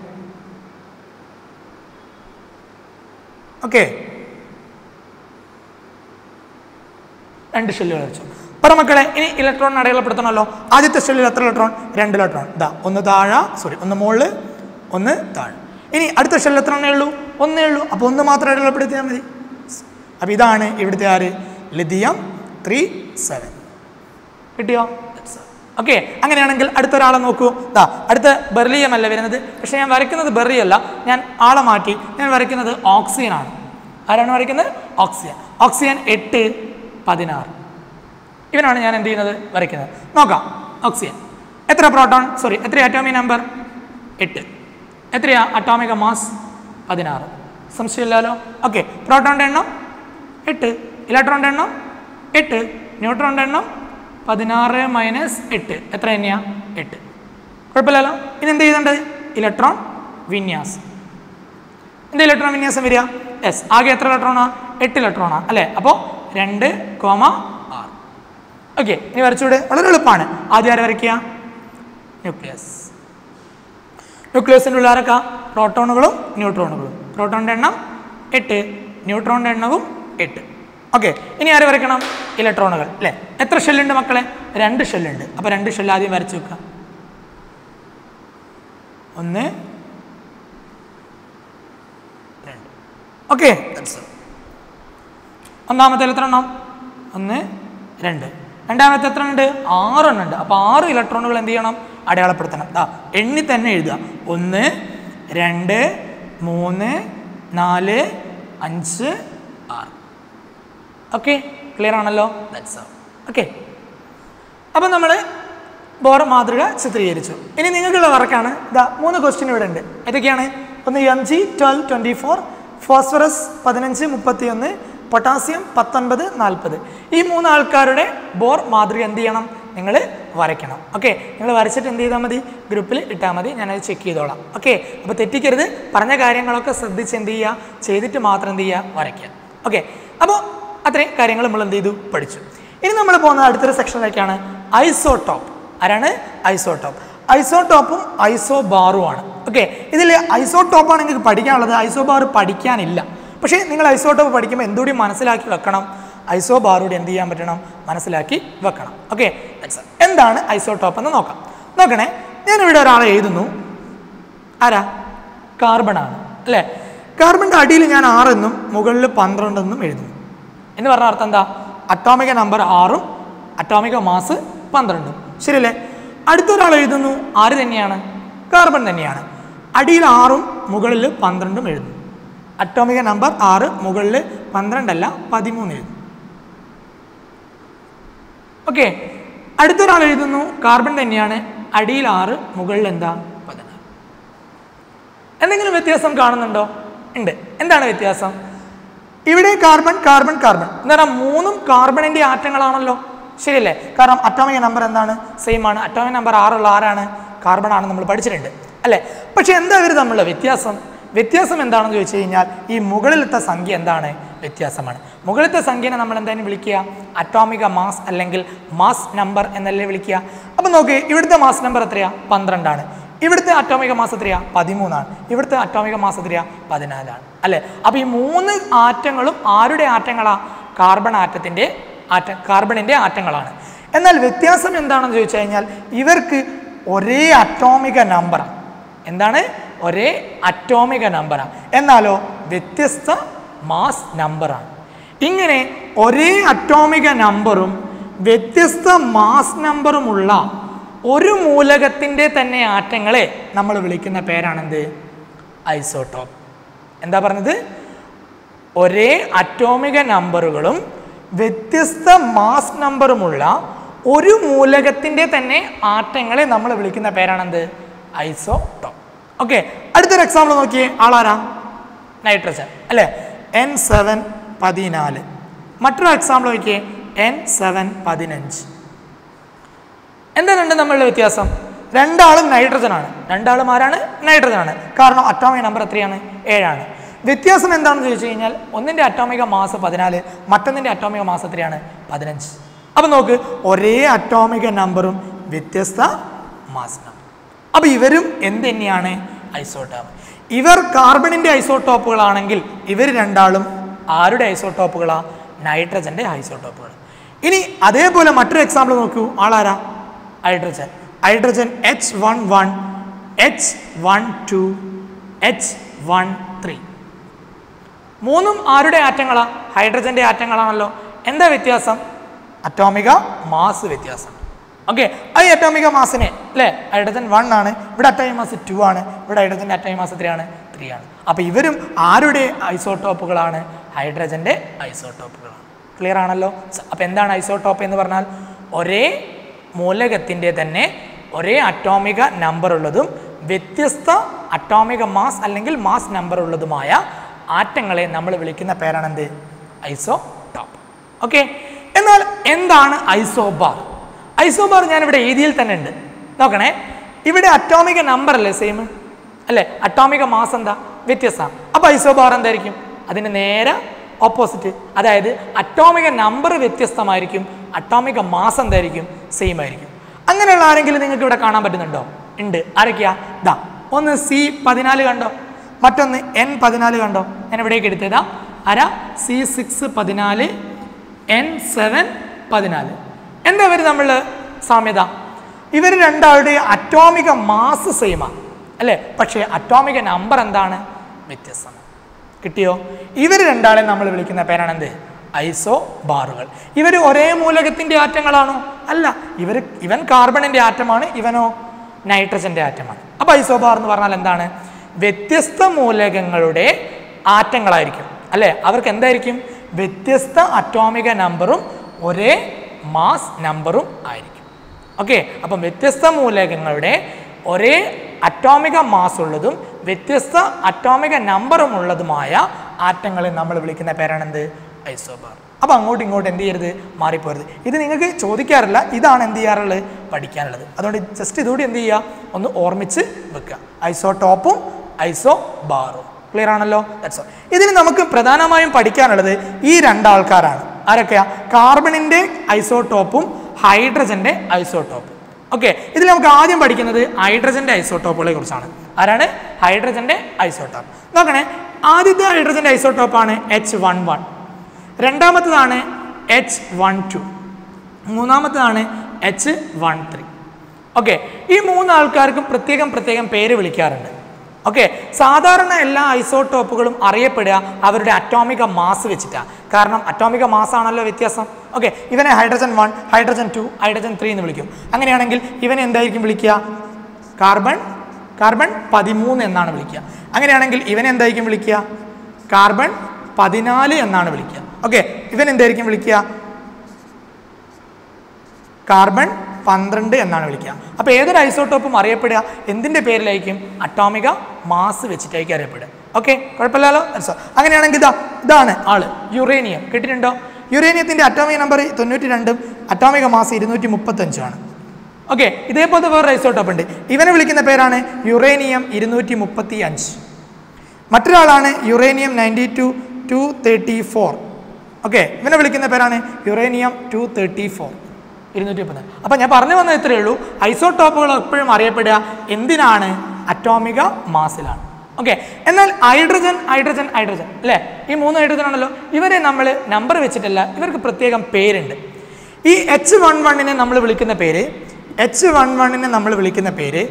ഓക്കെ രണ്ട് ഷെല്ലുകൾ വെച്ചു പറ മക്കളെ ഇനി ഇലക്ട്രോൺ അടയാളപ്പെടുത്തണമല്ലോ ആദ്യത്തെ ഷെല്ലിൽ എത്ര ഇലക്ട്രോൺ രണ്ട് ഇലക്ട്രോൺ ഇതാ ഒന്ന് താഴെ സോറി ഒന്ന് മുകളിൽ ഒന്ന് താഴെ ഇനി അടുത്ത ഷെല്ലിൽ എത്ര എണ്ണേ ഉള്ളൂ ഒന്നേ ഉള്ളൂ അപ്പോൾ ഒന്ന് മാത്രം അടയാളപ്പെടുത്തിയാൽ മതി അപ്പോൾ ഇതാണ് ഇവിടുത്തെ ആര് ലിഥിയം ത്രീ സെവൻ കിട്ടിയോ ഓക്കെ അങ്ങനെയാണെങ്കിൽ അടുത്ത ഒരാളെ നോക്കൂ ദാ അടുത്ത ബെർലിയം അല്ല വരുന്നത് പക്ഷേ ഞാൻ വരയ്ക്കുന്നത് ബെർറി അല്ല ഞാൻ ആളെ മാറ്റി ഞാൻ വരയ്ക്കുന്നത് ഓക്സിജൻ ആണ് ആരാണ് വരയ്ക്കുന്നത് ഓക്സിജൻ ഓക്സിജൻ എട്ട് പതിനാറ് ഇവനാണ് ഞാൻ എന്ത് ചെയ്യുന്നത് വരയ്ക്കുന്നത് നോക്കാം ഓക്സിജൻ എത്ര പ്രോട്ടോൺ സോറി എത്ര അറ്റോമിക് നമ്പർ എട്ട് എത്രയാ അറ്റോമിക മാസ് പതിനാറ് സംശയമില്ലല്ലോ ഓക്കെ പ്രോട്ടോണിൻ്റെ എണ്ണം എട്ട് ഇലക്ട്രോണിൻ്റെ എണ്ണം എട്ട് ന്യൂട്രോണിൻ്റെ എണ്ണം പതിനാറ് മൈനസ് എട്ട് എത്ര തന്നെയാ എട്ട് കുഴപ്പമില്ലല്ലോ ഇനി എന്ത് ചെയ്യേണ്ടത് ഇലക്ട്രോൺ വിന്യാസം എന്ത് ഇലക്ട്രോൺ വിന്യാസം വരിക എസ് ആകെ എത്ര ഇലക്ട്രോണാ എട്ട് ഇലക്ട്രോണാ അല്ലേ അപ്പോൾ രണ്ട് കോമ ആറ് ഓക്കെ ഇനി വരച്ചൂടെ വളരെ എളുപ്പമാണ് ആദ്യം ആരെ വരയ്ക്കുക ന്യൂക്ലിയസ് ന്യൂക്ലിയസിൻ്റെ ഉള്ളിൽ ആരൊക്കെ പ്രോട്ടോണുകളും ന്യൂട്രോണുകളും പ്രോട്ടോണിൻ്റെ എണ്ണം എട്ട് ന്യൂട്രോണിൻ്റെ എണ്ണവും എട്ട് ഓക്കെ ഇനി ആര് വരയ്ക്കണം ഇലക്ട്രോണുകൾ അല്ലേ എത്ര ഷെല്ലുണ്ട് മക്കളെ രണ്ട് ഷെല്ലുണ്ട് അപ്പോൾ രണ്ട് ഷെല്ല് ആദ്യം വരച്ചു വെക്കുക ഒന്ന് രണ്ട് ഓക്കെ ഒന്നാമത്തെ എത്ര എണ്ണം ഒന്ന് രണ്ട് രണ്ടാമത്തെ എത്ര ഉണ്ട് ആറെണ്ണം ഉണ്ട് അപ്പോൾ ആറ് ഇലക്ട്രോണുകൾ എന്ത് ചെയ്യണം അടയാളപ്പെടുത്തണം ദാ എണ്ണി തന്നെ എഴുതുക ഒന്ന് രണ്ട് മൂന്ന് നാല് അഞ്ച് ആറ് ഓക്കെ ക്ലിയർ ആണല്ലോ ദാറ്റ്സ് ഓക്കെ അപ്പം നമ്മൾ ബോർ മാതൃക ചിത്രീകരിച്ചു ഇനി നിങ്ങൾക്കുള്ള വർക്കാണ് ഇതാ മൂന്ന് ക്വസ്റ്റ്യൻ ഇവിടെ ഉണ്ട് ഏതൊക്കെയാണ് ഒന്ന് M G twelve twenty four phosphorus പതിനഞ്ച് മുപ്പത്തി ഒന്ന് പൊട്ടാസ്യം പത്തൊൻപത് നാൽപ്പത് ഈ മൂന്ന് ആൾക്കാരുടെ ബോർ മാതൃക എന്ത് ചെയ്യണം നിങ്ങൾ വരയ്ക്കണം ഓക്കെ നിങ്ങൾ വരച്ചിട്ട് എന്ത് ചെയ്താൽ മതി ഗ്രൂപ്പിൽ ഇട്ടാൽ മതി ഞാനത് ചെക്ക് ചെയ്തോളാം ഓക്കെ അപ്പോൾ തെറ്റിക്കരുത് പറഞ്ഞ കാര്യങ്ങളൊക്കെ ശ്രദ്ധിച്ച് എന്ത് ചെയ്യുക ചെയ്തിട്ട് മാത്രം എന്ത് ചെയ്യുക വരയ്ക്കുക ഓക്കെ അപ്പോൾ അത്രയും കാര്യങ്ങൾ നമ്മൾ എന്ത് ചെയ്തു പഠിച്ചു ഇനി നമ്മൾ പോകുന്ന അടുത്തൊരു സെക്ഷനിലേക്കാണ് ഐസോടോപ്പ് ആരാണ് ഐസോടോപ്പ് ഐസോടോപ്പും ഐസോബാറുമാണ് ഓക്കെ ഇതിൽ ഐസോടോപ്പാണ് നിങ്ങൾക്ക് പഠിക്കാനുള്ളത് ഐസോബാർ പഠിക്കാനില്ല പക്ഷേ നിങ്ങൾ ഐസോടോപ്പ് പഠിക്കുമ്പോൾ എന്തുകൂടി മനസ്സിലാക്കി വെക്കണം ഐസോബാറൂടെ എന്ത് ചെയ്യാൻ പറ്റണം മനസ്സിലാക്കി വെക്കണം ഓക്കെ എന്താണ് ഐസോടോപ്പ് എന്ന് നോക്കാം നോക്കണേ ഞാനിവിടെ ഒരാളെ എഴുതുന്നു ആരാ കാർബണാണ് അല്ലേ കാർബണിൻ്റെ അടിയിൽ ഞാൻ ആറെന്നും മുകളിൽ പന്ത്രണ്ടെന്നും എഴുതുന്നു എന്ന് പറഞ്ഞ അർത്ഥം എന്താ അറ്റോമിക നമ്പർ ആറും അറ്റോമിക മാസ് പന്ത്രണ്ടും ശരിയല്ലേ അടുത്തൊരാൾ എഴുതുന്നു ആര് തന്നെയാണ് കാർബൺ തന്നെയാണ് അടിയിൽ ആറും മുകളിൽ പന്ത്രണ്ടും എഴുതുന്നു അറ്റോമിക നമ്പർ ആറ് മുകളിൽ പന്ത്രണ്ടല്ല പതിമൂന്ന് എഴുതുന്നു ഓക്കെ അടുത്തൊരാൾ എഴുതുന്നു കാർബൺ തന്നെയാണ് അടിയിൽ ആറ് മുകളിൽ എന്താ പതിനാറ് എന്തെങ്കിലും വ്യത്യാസം കാണുന്നുണ്ടോ ഉണ്ട് എന്താണ് വ്യത്യാസം ഇവിടെ കാർബൺ കാർബൺ കാർബൺ എന്ന് പറഞ്ഞാൽ മൂന്നും കാർബണിന്റെ ആറ്റങ്ങളാണല്ലോ ശരിയല്ലേ കാരണം അറ്റോമിക നമ്പർ എന്താണ് സെയിം ആണ് അറ്റോമിക നമ്പർ ആറുള്ള ആരാണ് കാർബൺ ആണ് നമ്മൾ പഠിച്ചിട്ടുണ്ട് അല്ലേ പക്ഷെ എന്താ ഇവർ തമ്മിലുള്ള വ്യത്യാസം വ്യത്യാസം എന്താണെന്ന് ചോദിച്ചു കഴിഞ്ഞാൽ ഈ മുകളിലത്തെ സംഖ്യ എന്താണ് വ്യത്യാസമാണ് മുകളിലത്തെ സംഖ്യനെ നമ്മൾ എന്തായാലും വിളിക്കുക അറ്റോമിക മാസ് അല്ലെങ്കിൽ മാസ് നമ്പർ എന്നല്ലേ വിളിക്കുക അപ്പം നോക്ക് ഇവിടുത്തെ മാസ് നമ്പർ എത്രയാ പന്ത്രണ്ടാണ് ഇവിടുത്തെ അറ്റോമിക മാസ് എത്രയാ പതിമൂന്നാണ് ഇവിടുത്തെ അറ്റോമിക മാസ് എത്രയാ പതിനാലാണ് അല്ലേ അപ്പോൾ ഈ മൂന്ന് ആറ്റങ്ങളും ആരുടെ ആറ്റങ്ങളാ കാർബൺ ആറ്റത്തിൻ്റെ ആറ്റ കാർബണിൻ്റെ ആറ്റങ്ങളാണ് എന്നാൽ വ്യത്യാസം എന്താണെന്ന് ചോദിച്ചു കഴിഞ്ഞാൽ ഇവർക്ക് ഒരേ അറ്റോമിക നമ്പറാണ് എന്താണ് ഒരേ അറ്റോമിക നമ്പറാണ് എന്നാലോ വ്യത്യസ്ത മാസ് നമ്പറാണ് ഇങ്ങനെ ഒരേ അറ്റോമിക നമ്പറും വ്യത്യസ്ത മാസ് നമ്പറുമുള്ള ഒരു മൂലകത്തിൻ്റെ തന്നെ ആറ്റങ്ങളെ നമ്മൾ വിളിക്കുന്ന പേരാണെന്ത് ഐസോട്ടോപ്പ് എന്താ പറഞ്ഞത് ഒരേ അറ്റോമിക നമ്പറുകളും വ്യത്യസ്ത മാസ് നമ്പറുമുള്ള ഒരു മൂലകത്തിൻ്റെ തന്നെ ആറ്റങ്ങളെ നമ്മൾ വിളിക്കുന്ന പേരാണെന്ത് ഐസോട്ടോപ്പ് ഓക്കെ അടുത്തൊരു എക്സാമ്പിൾ നോക്കിയേ ആളാരാ നൈട്രജൻ അല്ലേ എൻ സെവൻ പതിനാല് മറ്റൊരു എക്സാമ്പിൾ നോക്കിയേ എൻ സെവൻ പതിനഞ്ച് എന്താ രണ്ട് തമ്മിലുള്ള വ്യത്യാസം രണ്ടാളും നൈട്രജൻ ആണ് രണ്ടാളും ആരാണ് നൈട്രജൻ ആണ് കാരണം അറ്റോമിക നമ്പർ എത്രയാണ് ഏഴാണ് വ്യത്യാസം എന്താണെന്ന് ചോദിച്ചു കഴിഞ്ഞാൽ ഒന്നിൻ്റെ അറ്റോമിക മാസ് പതിനാല് മറ്റൊന്നിൻ്റെ അറ്റോമിക മാസ് എത്രയാണ് പതിനഞ്ച് അപ്പം നോക്ക് ഒരേ അറ്റോമിക നമ്പറും വ്യത്യസ്ത മാസ് നമ്പർ അപ്പോൾ ഇവരും എന്ത് തന്നെയാണ് ഐസോട്ടോപ്പ് ഇവർ കാർബണിൻ്റെ ഐസോട്ടോപ്പുകളാണെങ്കിൽ ഇവർ രണ്ടാളും ആരുടെ ഐസോട്ടോപ്പുകളാ നൈട്രജൻ്റെ ഐസോട്ടോപ്പുകൾ ഇനി അതേപോലെ മറ്റൊരു എക്സാമ്പിൾ നോക്കൂ ആളാരാ hydrogen hydrogen H one one H one two H one three മൂന്നും ആരുടെ ആറ്റങ്ങളാ ഹൈഡ്രജന്റെ ആറ്റങ്ങളാണല്ലോ എന്താ വ്യത്യാസം അറ്റോമിക മാസ് വ്യത്യാസം ഓക്കെ ആ ഈ അറ്റോമിക മാസിനെ അല്ലേ ഹൈഡ്രജൻ വൺ ആണ് ഇവിടെ അറ്റോമിക മാസ് ടു ആണ് ഇവിടെ ഹൈഡ്രജൻ്റെ അറ്റോമിക മാസ് എത്രയാണ് ത്രീ ആണ് അപ്പോൾ ഇവരും ആരുടെ ഐസോട്ടോപ്പുകളാണ് ഹൈഡ്രജൻ്റെ ഐസോട്ടോപ്പുകളാണ് ക്ലിയർ ആണല്ലോ അപ്പോൾ എന്താണ് ഐസോട്ടോപ്പ് എന്ന് പറഞ്ഞാൽ ഒരേ മൂലകത്തിൻ്റെ തന്നെ ഒരേ അറ്റോമിക നമ്പർ ഉള്ളതും വ്യത്യസ്ത അറ്റോമിക മാസ് അല്ലെങ്കിൽ മാസ് നമ്പർ ഉള്ളതുമായ ആറ്റങ്ങളെ നമ്മൾ വിളിക്കുന്ന പേരാണെന്ത് ഐസോടോപ്പ് ഓക്കെ എന്നാൽ എന്താണ് ഐസോബാർ ഐസോബാർ ഞാൻ ഇവിടെ എഴുതിയിൽ തന്നെ ഉണ്ട് നോക്കണേ ഇവിടെ അറ്റോമിക നമ്പർ അല്ലേ സെയിം അല്ലേ അറ്റോമിക മാസ് എന്താ വ്യത്യസ്തമാണ് അപ്പോൾ ഐസോബാർ എന്തായിരിക്കും അതിന് നേരെ ഓപ്പോസിറ്റ് അതായത് അറ്റോമിക നമ്പർ വ്യത്യസ്തമായിരിക്കും അറ്റോമിക മാസ് എന്തായിരിക്കും സെയിം ആയിരിക്കും അങ്ങനെയുള്ള ആരെങ്കിലും നിങ്ങൾക്ക് ഇവിടെ കാണാൻ പറ്റുന്നുണ്ടോ ഉണ്ട് ആരൊക്കെയാ ദാ ഒന്ന് സി പതിനാല് കണ്ടോ മറ്റൊന്ന് എൻ പതിനാല് കണ്ടോ ഞാൻ ഇവിടേക്ക് എടുത്തതാ ആരാ സി സിക്സ് പതിനാല് എൻ സെവൻ പതിനാല് എന്താ ഇവർ നമ്മൾ സാമ്യത ഇവർ രണ്ടാളുടെ അറ്റോമിക മാസ് സെയിമാണ് അല്ലേ പക്ഷേ അറ്റോമിക നമ്പർ എന്താണ് വ്യത്യസ്തമാണ് കിട്ടിയോ ഇവർ രണ്ടാളെ നമ്മൾ വിളിക്കുന്ന പേരാണ് എന്ത് ഐസോ ബാറുകൾ ഇവർ ഒരേ മൂലകത്തിൻ്റെ ആറ്റങ്ങളാണോ അല്ല ഇവർ ഇവൻ കാർബണിൻ്റെ ആറ്റമാണ് ഇവനോ നൈട്രജൻ്റെ ആറ്റമാണ് അപ്പോൾ ഐസോബാർ എന്ന് പറഞ്ഞാൽ എന്താണ് വ്യത്യസ്ത മൂലകങ്ങളുടെ ആറ്റങ്ങളായിരിക്കും അല്ലേ അവർക്ക് എന്തായിരിക്കും വ്യത്യസ്ത അറ്റോമിക നമ്പറും ഒരേ മാസ് നമ്പറും ആയിരിക്കും ഓക്കെ അപ്പം വ്യത്യസ്ത മൂലകങ്ങളുടെ ഒരേ അറ്റോമിക മാസ് ഉള്ളതും വ്യത്യസ്ത അറ്റോമിക നമ്പറും ഉള്ളതുമായ ആറ്റങ്ങളെ നമ്മൾ വിളിക്കുന്ന പേരാണെന്ത് ഐസോബാർ അപ്പോൾ അങ്ങോട്ടും ഇങ്ങോട്ടും എന്ത് ചെയ്യരുത് മാറിപ്പോരുത് ഇത് നിങ്ങൾക്ക് ചോദിക്കാറില്ല ഇതാണ് എന്ത് ചെയ്യാറുള്ളത് പഠിക്കാനുള്ളത് അതുകൊണ്ട് ജസ്റ്റ് ഇതുകൂടി എന്ത് ചെയ്യുക ഒന്ന് ഓർമ്മിച്ച് വെക്കുക ഐസോടോപ്പും ഐസോ ബാറും ക്ലിയർ ആണല്ലോ ദാറ്റ്സ് ഇതിൽ നമുക്ക് പ്രധാനമായും പഠിക്കാനുള്ളത് ഈ രണ്ടാൾക്കാരാണ് ആരൊക്കെയാ കാർബണിന്റെ ഐസോടോപ്പും ഹൈഡ്രജന്റെ ഐസോടോപ്പും ഓക്കെ ഇതിൽ നമുക്ക് ആദ്യം പഠിക്കുന്നത് ഹൈഡ്രജന്റെ ഐസോടോപ്പുകളെ കുറിച്ചാണ് ആരാണ് ഹൈഡ്രജന്റെ ഐസോടോപ്പ് നോക്കണേ ആദ്യത്തെ ഹൈഡ്രജന്റെ ഐസോടോപ്പാണ് എച്ച് വൺ വൺ രണ്ടാമത്തതാണ് എച്ച് വൺ ടു മൂന്നാമത്തതാണ് എച്ച് വൺ ത്രീ ഓക്കെ ഈ മൂന്ന് ആൾക്കാർക്കും പ്രത്യേകം പ്രത്യേകം പേര് വിളിക്കാറുണ്ട് ഓക്കെ സാധാരണ എല്ലാ ഐസോടോപ്പുകളും അറിയപ്പെടുക അവരുടെ അറ്റോമിക മാസ് വെച്ചിട്ടാണ് കാരണം അറ്റോമിക മാസ് ആണല്ലോ വ്യത്യാസം ഓക്കെ ഇവനെ hydrogen one hydrogen two hydrogen three എന്ന് വിളിക്കും അങ്ങനെയാണെങ്കിൽ ഇവനെ എന്തായിരിക്കും വിളിക്കുക കാർബൺ കാർബൺ പതിമൂന്ന് എന്നാണ് വിളിക്കുക അങ്ങനെയാണെങ്കിൽ ഇവനെ എന്തായിരിക്കും വിളിക്കുക കാർബൺ പതിനാല് എന്നാണ് വിളിക്കുക ഓക്കെ ഇവൻ എന്തായിരിക്കും വിളിക്കുക കാർബൺ പന്ത്രണ്ട് എന്നാണ് വിളിക്കുക അപ്പോൾ ഏതൊരു ഐസോട്ടോപ്പും അറിയപ്പെടുക എന്തിൻ്റെ പേരിലായിരിക്കും അറ്റോമിക മാസ് വെച്ചിട്ടായിരിക്കും അറിയപ്പെടുക ഓക്കെ കുഴപ്പമില്ലല്ലോ സോ അങ്ങനെയാണെങ്കിൽ ഇതാ ഇതാണ് ആള് യുറേനിയം കേട്ടിട്ടുണ്ടോ യുറേനിയത്തിൻ്റെ അറ്റോമിക നമ്പർ തൊണ്ണൂറ്റി രണ്ടും അറ്റോമിക മാസ് ഇരുന്നൂറ്റി മുപ്പത്തഞ്ചുമാണ് ഓക്കെ ഇതേപോലത്തെ വേറെ ഐസോട്ടോപ്പ് ഉണ്ട് ഇവനെ വിളിക്കുന്ന പേരാണ് യുറേനിയം ഇരുന്നൂറ്റി മുപ്പത്തി അഞ്ച് മറ്റൊരാളാണ് uranium ninety two two thirty four okay ഇവനെ വിളിക്കുന്ന പേരാണ് യുറേനിയം ടു തേർട്ടി ഫോർ ഇരുന്നൂറ്റി മുപ്പത് അപ്പം ഞാൻ പറഞ്ഞു വന്നത് ഇത്രയേ ഉള്ളൂ ഐസോടോപ്പുകൾ എപ്പോഴും അറിയപ്പെടുക എന്തിനാണ് അറ്റോമിക മാസിലാണ് ഓക്കെ എന്നാൽ ഹൈഡ്രജൻ ഹൈഡ്രജൻ ഹൈഡ്രജൻ അല്ലേ ഈ മൂന്ന് ഹൈഡ്രജൻ ആണല്ലോ ഇവരെ നമ്മൾ നമ്പർ വെച്ചിട്ടല്ല ഇവർക്ക് പ്രത്യേകം പേരുണ്ട് ഈ എച്ച് വൺ വണ്ണിനെ നമ്മൾ വിളിക്കുന്ന പേര് എച്ച് വൺ വണ്ണിനെ നമ്മൾ വിളിക്കുന്ന പേര്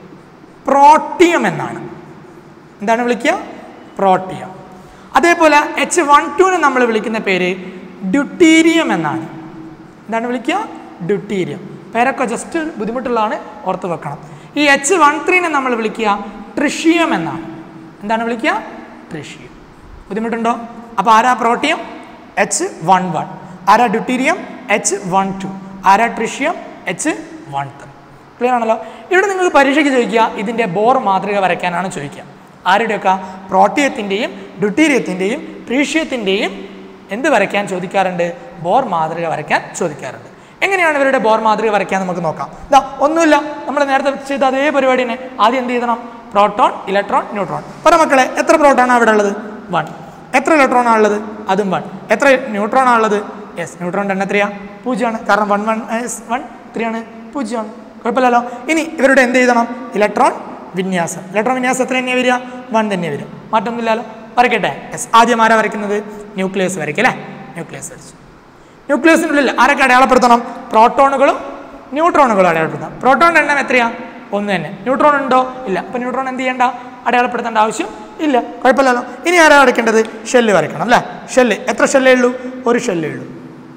പ്രോട്ടിയം എന്നാണ് എന്താണ് വിളിക്കുക പ്രോട്ടിയം അതേപോലെ എച്ച് വൺ ടുവിനെ നമ്മൾ വിളിക്കുന്ന പേര് ഡ്യൂട്ടീരിയം എന്നാണ് എന്താണ് വിളിക്കുക ഡ്യൂട്ടീരിയം പേരൊക്കെ ജസ്റ്റ് ബുദ്ധിമുട്ടുള്ളതാണ് ഓർത്ത് വെക്കണം ഈ എച്ച് വൺ ത്രീനെ നമ്മൾ വിളിക്കുക ട്രിഷ്യം എന്നാണ് എന്താണ് വിളിക്കുക ട്രിഷ്യം ബുദ്ധിമുട്ടുണ്ടോ അപ്പോൾ ആരാ പ്രോട്ടിയം എച്ച് വൺ വൺ ആരാ ഡ്യൂട്ടീരിയം എച്ച് വൺ ടു ആരാ tritium H one three clear ആണല്ലോ ഇവിടെ നിങ്ങൾക്ക് പരീക്ഷയ്ക്ക് ചോദിക്കുക ഇതിൻ്റെ ബോർ മാതൃക വരയ്ക്കാനാണ് ചോദിക്കുക ആരുടെയൊക്കെ പ്രോട്ടിയത്തിൻ്റെയും ഡ്യൂട്ടീരിയത്തിൻ്റെയും ട്രീഷ്യത്തിൻ്റെയും എന്ത് വരയ്ക്കാൻ ചോദിക്കാറുണ്ട് ബോർ മാതൃക വരയ്ക്കാൻ ചോദിക്കാറുണ്ട് എങ്ങനെയാണ് ഇവരുടെ ബോർ മാതൃക വരയ്ക്കാൻ നമുക്ക് നോക്കാം ഇതാ ഒന്നുമില്ല നമ്മൾ നേരത്തെ ചെയ്ത അതേ പരിപാടി തന്നെ ആദ്യം എന്ത് ചെയ്യണം പ്രോട്ടോൺ ഇലക്ട്രോൺ ന്യൂട്രോൺ പറ മക്കളെ എത്ര പ്രോട്ടോൺ അവിടെ ഉള്ളത് വൺ എത്ര ഇലക്ട്രോൺ ആണുള്ളത് അതും വൺ എത്ര ന്യൂട്രോൺ ആണുള്ളത് യെസ് ന്യൂട്രോണിൻ്റെ എണ്ണം എത്രയാ പൂജ്യമാണ് കാരണം വൺ വൺ വൺ ത്രീ ആണ് പൂജ്യമാണ് കുഴപ്പമില്ലല്ലോ ഇനി ഇവരുടെ എന്ത് ചെയ്യണം ഇലക്ട്രോൺ വിന്യാസം ഇലക്ട്രോൺ വിന്യാസം എത്ര തന്നെയാണ് വരിക വൺ തന്നെ വരും മാറ്റമൊന്നുമില്ലല്ലോ വരയ്ക്കട്ടെ യെസ് ആദ്യം ആരാ വരയ്ക്കുന്നത് ന്യൂക്ലിയസ് വരയ്ക്കും അല്ലേ ന്യൂക്ലിയസ് വരച്ചു ന്യൂക്ലിയസിനുള്ളിൽ ആരൊക്കെ അടയാളപ്പെടുത്തണം പ്രോട്ടോണുകളും ന്യൂട്രോണുകളും അടയാളപ്പെടുത്തണം പ്രോട്ടോണിൻ്റെ എണ്ണം എത്രയാ ഒന്ന് തന്നെ ന്യൂട്രോൺ ഉണ്ടോ ഇല്ല അപ്പോൾ ന്യൂട്രോൺ എന്ത് ചെയ്യണ്ട അടയാളപ്പെടുത്തേണ്ട ആവശ്യം ഇല്ല കുഴപ്പമില്ലല്ലോ ഇനി ആരാ വരയ്ക്കേണ്ടത് ഷെല്ല് വരയ്ക്കണം അല്ലേ ഷെല്ല് എത്ര ഷെല്ലേ ഉള്ളൂ ഒരു ഷെല്ലേ ഉള്ളൂ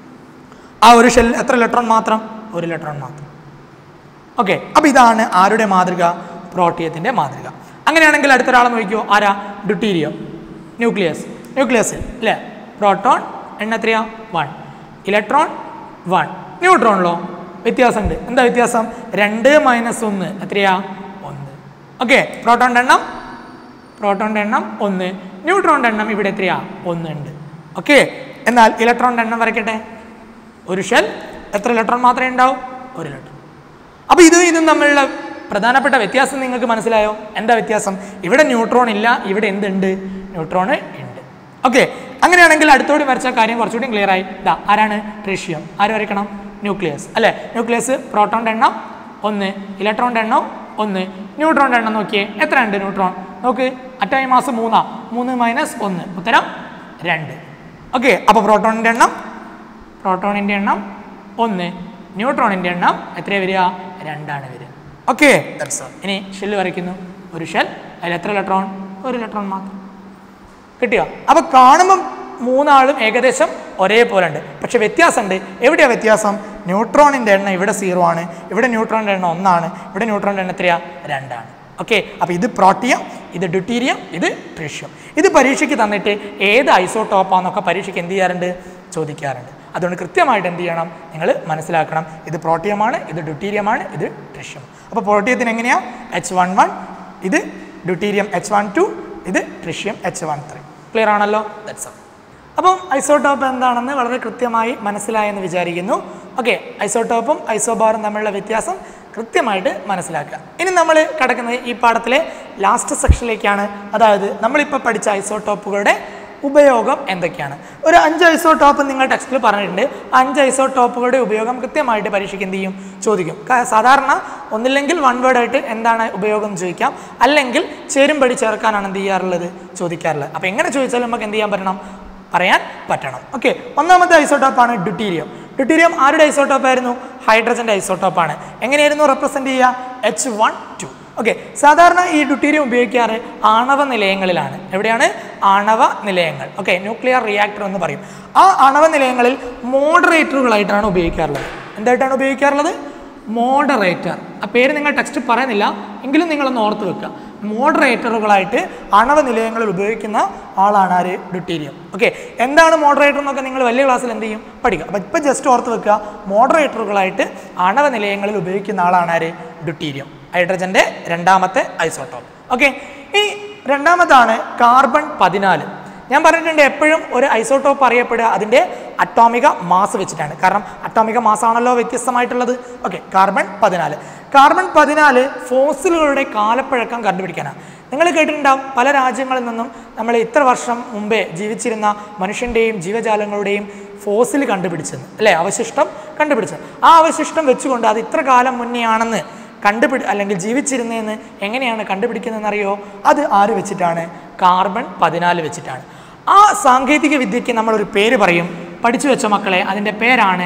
ആ ഒരു ഷെല്ല് എത്ര ഇലക്ട്രോൺ മാത്രം ഒരു ഇലക്ട്രോൺ മാത്രം ഓക്കെ അപ്പോൾ ഇതാണ് ആരുടെ മാതൃക പ്രോട്ടിയത്തിൻ്റെ മാതൃക അങ്ങനെയാണെങ്കിൽ അടുത്ത ഒരാളെ നോക്കിയോ ആരാ ഡ്യൂട്ടീരിയം ന്യൂക്ലിയസ് ന്യൂക്ലിയസിൽ അല്ലേ പ്രോട്ടോൺ എണ്ണ എത്രയാ വൺ ഇലക്ട്രോൺ വൺ ന്യൂട്രോണിലോ വ്യത്യാസമുണ്ട് എന്താ വ്യത്യാസം രണ്ട് മൈനസ് ഒന്ന് എത്രയാ ഒന്ന് ഓക്കെ പ്രോട്ടോണിൻ്റെ എണ്ണം പ്രോട്ടോണിൻ്റെ എണ്ണം ഒന്ന് ന്യൂട്രോണിൻ്റെ എണ്ണം ഇവിടെ എത്രയാ ഒന്ന് ഉണ്ട് ഓക്കെ എന്നാൽ ഇലക്ട്രോണിൻ്റെ എണ്ണം വരയ്ക്കട്ടെ ഒരു ഷെൽ എത്ര ഇലക്ട്രോൺ മാത്രമേ ഉണ്ടാവൂ ഒരു ഇലക്ട്രോൺ അപ്പോൾ ഇതും ഇതും തമ്മിലുള്ള പ്രധാനപ്പെട്ട വ്യത്യാസം നിങ്ങൾക്ക് മനസ്സിലായോ എന്താ വ്യത്യാസം ഇവിടെ ന്യൂട്രോൺ ഇല്ല ഇവിടെ എന്തുണ്ട് ന്യൂട്രോൺ ഉണ്ട് ഓക്കെ അങ്ങനെയാണെങ്കിൽ അടുത്തോടി വരച്ച കാര്യം കുറച്ചുകൂടി ക്ലിയർ ആയി ഇതാ ആരാണ് ട്രീഷ്യം ആര് വരയ്ക്കണം ന്യൂക്ലിയസ് അല്ലേ ന്യൂക്ലിയസ് പ്രോട്ടോണിൻ്റെ എണ്ണം ഒന്ന് ഇലക്ട്രോണിൻ്റെ എണ്ണം ഒന്ന് ന്യൂട്രോണിൻ്റെ എണ്ണം നോക്കിയേ എത്ര ഉണ്ട് ന്യൂട്രോൺ നോക്ക് അറ്റോമി മാസം മൂന്നാ മൂന്ന് മൈനസ് ഒന്ന് ഉത്തരം രണ്ട് ഓക്കെ അപ്പോൾ പ്രോട്ടോണിൻ്റെ എണ്ണം പ്രോട്ടോണിൻ്റെ എണ്ണം ഒന്ന് ന്യൂട്രോണിൻ്റെ എണ്ണം എത്ര വരിക രണ്ടാണ് വരിക ഓക്കെ ഇനി ഷെല്ല് വരയ്ക്കുന്നു ഒരു ഷെൽ അതിൽ എത്ര ഇലക്ട്രോൺ ഒരു ഇലക്ട്രോൺ മാത്രം കിട്ടിയോ അപ്പോൾ കാണുമ്പം മൂന്നാളും ഏകദേശം ഒരേപോലെ ഉണ്ട് പക്ഷെ വ്യത്യാസമുണ്ട് എവിടെയാ വ്യത്യാസം ന്യൂട്രോണിൻ്റെ എണ്ണം ഇവിടെ സീറോ ആണ് ഇവിടെ ന്യൂട്രോണിൻ്റെ എണ്ണം ഒന്നാണ് ഇവിടെ ന്യൂട്രോണിൻ്റെ എണ്ണം എത്രയാ രണ്ടാണ് ഓക്കെ അപ്പോൾ ഇത് പ്രോട്ടിയം ഇത് ഡ്യൂട്ടീരിയം ഇത് ട്രിഷ്യം ഇത് പരീക്ഷയ്ക്ക് തന്നിട്ട് ഏത് ഐസോടോപ്പാന്നൊക്കെ പരീക്ഷയ്ക്ക് എന്ത് ചെയ്യാറുണ്ട് ചോദിക്കാറുണ്ട് അതുകൊണ്ട് കൃത്യമായിട്ട് എന്ത് ചെയ്യണം നിങ്ങൾ മനസ്സിലാക്കണം ഇത് പ്രോട്ടിയമാണ് ഇത് ഡ്യൂട്ടീരിയമാണ് ഇത് ട്രിഷ്യം അപ്പോൾ പ്രോട്ടിയത്തിന് എങ്ങനെയാണ് എച്ച് വൺ വൺ ഇത് ഡ്യൂട്ടീരിയം എച്ച് വൺ ടു ഇത് tritium H one three clear ആണല്ലോ ദറ്റ്സ് ഓൾ അപ്പം ഐസോട്ടോപ്പ് എന്താണെന്ന് വളരെ കൃത്യമായി മനസ്സിലായെന്ന് വിചാരിക്കുന്നു ഓക്കെ ഐസോട്ടോപ്പും ഐസോബാറും തമ്മിലുള്ള വ്യത്യാസം കൃത്യമായിട്ട് മനസ്സിലാക്കുക ഇനി നമ്മൾ കിടക്കുന്നത് ഈ പാഠത്തിലെ ലാസ്റ്റ് സെക്ഷനിലേക്കാണ് അതായത് നമ്മളിപ്പോൾ പഠിച്ച ഐസോട്ടോപ്പുകളുടെ ഉപയോഗം എന്തൊക്കെയാണ് ഒരു അഞ്ച് ഐസോട്ടോപ്പ് നിങ്ങൾ ടെക്സ്റ്റിൽ പറഞ്ഞിട്ടുണ്ട് ആ അഞ്ച് ഐസോട്ടോപ്പുകളുടെ ഉപയോഗം കൃത്യമായിട്ട് പരീക്ഷയ്ക്ക് എന്ത് ചെയ്യും ചോദിക്കും ക- സാധാരണ ഒന്നില്ലെങ്കിൽ വൺ വേർഡ് ആയിട്ട് എന്താണ് ഉപയോഗം എന്ന് ചോദിക്കാം അല്ലെങ്കിൽ ചേരുംപടി ചേർക്കാനാണ് എന്ത് ചെയ്യാറുള്ളത് ചോദിക്കാറുള്ളത് അപ്പോൾ എങ്ങനെ ചോദിച്ചാലും നമുക്ക് എന്ത് ചെയ്യാൻ പറ്റണം പറയാൻ പറ്റണം ഓക്കെ ഒന്നാമത്തെ ഐസോട്ടോപ്പാണ് ഡ്യൂട്ടീരിയം ഡ്യൂട്ടീരിയം ആരുടെ ഐസോട്ടോപ്പ് ആയിരുന്നു ഹൈഡ്രജൻ്റെ ഐസോട്ടോപ്പാണ് എങ്ങനെയായിരുന്നു റെപ്രസെൻറ്റ് ചെയ്യുക എച്ച് വൺ ടു ഓക്കെ സാധാരണ ഈ ഡ്യൂട്ടീരിയം ഉപയോഗിക്കാറ് ആണവ നിലയങ്ങളിലാണ് എവിടെയാണ് ആണവ നിലയങ്ങൾ ഓക്കെ ന്യൂക്ലിയർ റിയാക്ടർ എന്ന് പറയും ആ ആണവ നിലയങ്ങളിൽ മോഡറേറ്ററുകളായിട്ടാണ് ഉപയോഗിക്കാറുള്ളത് എന്തായിട്ടാണ് ഉപയോഗിക്കാറുള്ളത് മോഡറേറ്റർ ആ പേര് നിങ്ങൾ ടെക്സ്റ്റ് പറയുന്നില്ല എങ്കിലും നിങ്ങളൊന്ന് ഓർത്ത് വെക്കുക മോഡറേറ്ററുകളായിട്ട് ആണവ നിലയങ്ങളിൽ ഉപയോഗിക്കുന്ന ആളാണ് ആര് ഡ്യൂട്ടീരിയം ഓക്കെ എന്താണ് മോഡറേറ്റർ എന്നൊക്കെ നിങ്ങൾ വലിയ ക്ലാസ്സിൽ എന്ത് ചെയ്യും പഠിക്കുക അപ്പോൾ ഇപ്പോൾ ജസ്റ്റ് ഓർത്ത് വെക്കുക മോഡറേറ്ററുകളായിട്ട് ആണവ നിലയങ്ങളിൽ ഉപയോഗിക്കുന്ന ആളാണ് ആര് ഡ്യൂട്ടീരിയം ഹൈഡ്രജൻ്റെ രണ്ടാമത്തെ ഐസോട്ടോപ്പ് ഓക്കെ ഇനി രണ്ടാമതാണ് കാർബൺ പതിനാല് ഞാൻ പറഞ്ഞിട്ടുണ്ട് എപ്പോഴും ഒരു ഐസോട്ടോപ്പ് അറിയപ്പെടുക അതിൻ്റെ അറ്റോമിക മാസ് വെച്ചിട്ടാണ് കാരണം അറ്റോമിക മാസ് ആണല്ലോ വ്യത്യസ്തമായിട്ടുള്ളത് ഓക്കെ കാർബൺ പതിനാല് കാർബൺ പതിനാല് ഫോസിലുകളുടെ കാലപ്പഴക്കം കണ്ടുപിടിക്കാനാണ് നിങ്ങൾ കേട്ടിട്ടുണ്ടാവും പല രാജ്യങ്ങളിൽ നിന്നും നമ്മൾ ഇത്ര വർഷം മുമ്പേ ജീവിച്ചിരുന്ന മനുഷ്യൻ്റെയും ജീവജാലങ്ങളുടെയും ഫോസിൽ കണ്ടുപിടിച്ചത് അല്ലേ അവശിഷ്ടം കണ്ടുപിടിച്ചത് ആ അവശിഷ്ടം വെച്ചുകൊണ്ട് അത് ഇത്ര കാലം മുന്നേ ആണെന്ന് കണ്ടുപിടി അല്ലെങ്കിൽ ജീവിച്ചിരുന്നതെന്ന് എങ്ങനെയാണ് കണ്ടുപിടിക്കുന്നതെന്ന് അറിയോ അത് ആര് വെച്ചിട്ടാണ് കാർബൺ പതിനാല് വെച്ചിട്ടാണ് ആ സാങ്കേതിക വിദ്യയ്ക്ക് നമ്മളൊരു പേര് പറയും പഠിച്ചു വെച്ച മക്കളെ അതിൻ്റെ പേരാണ്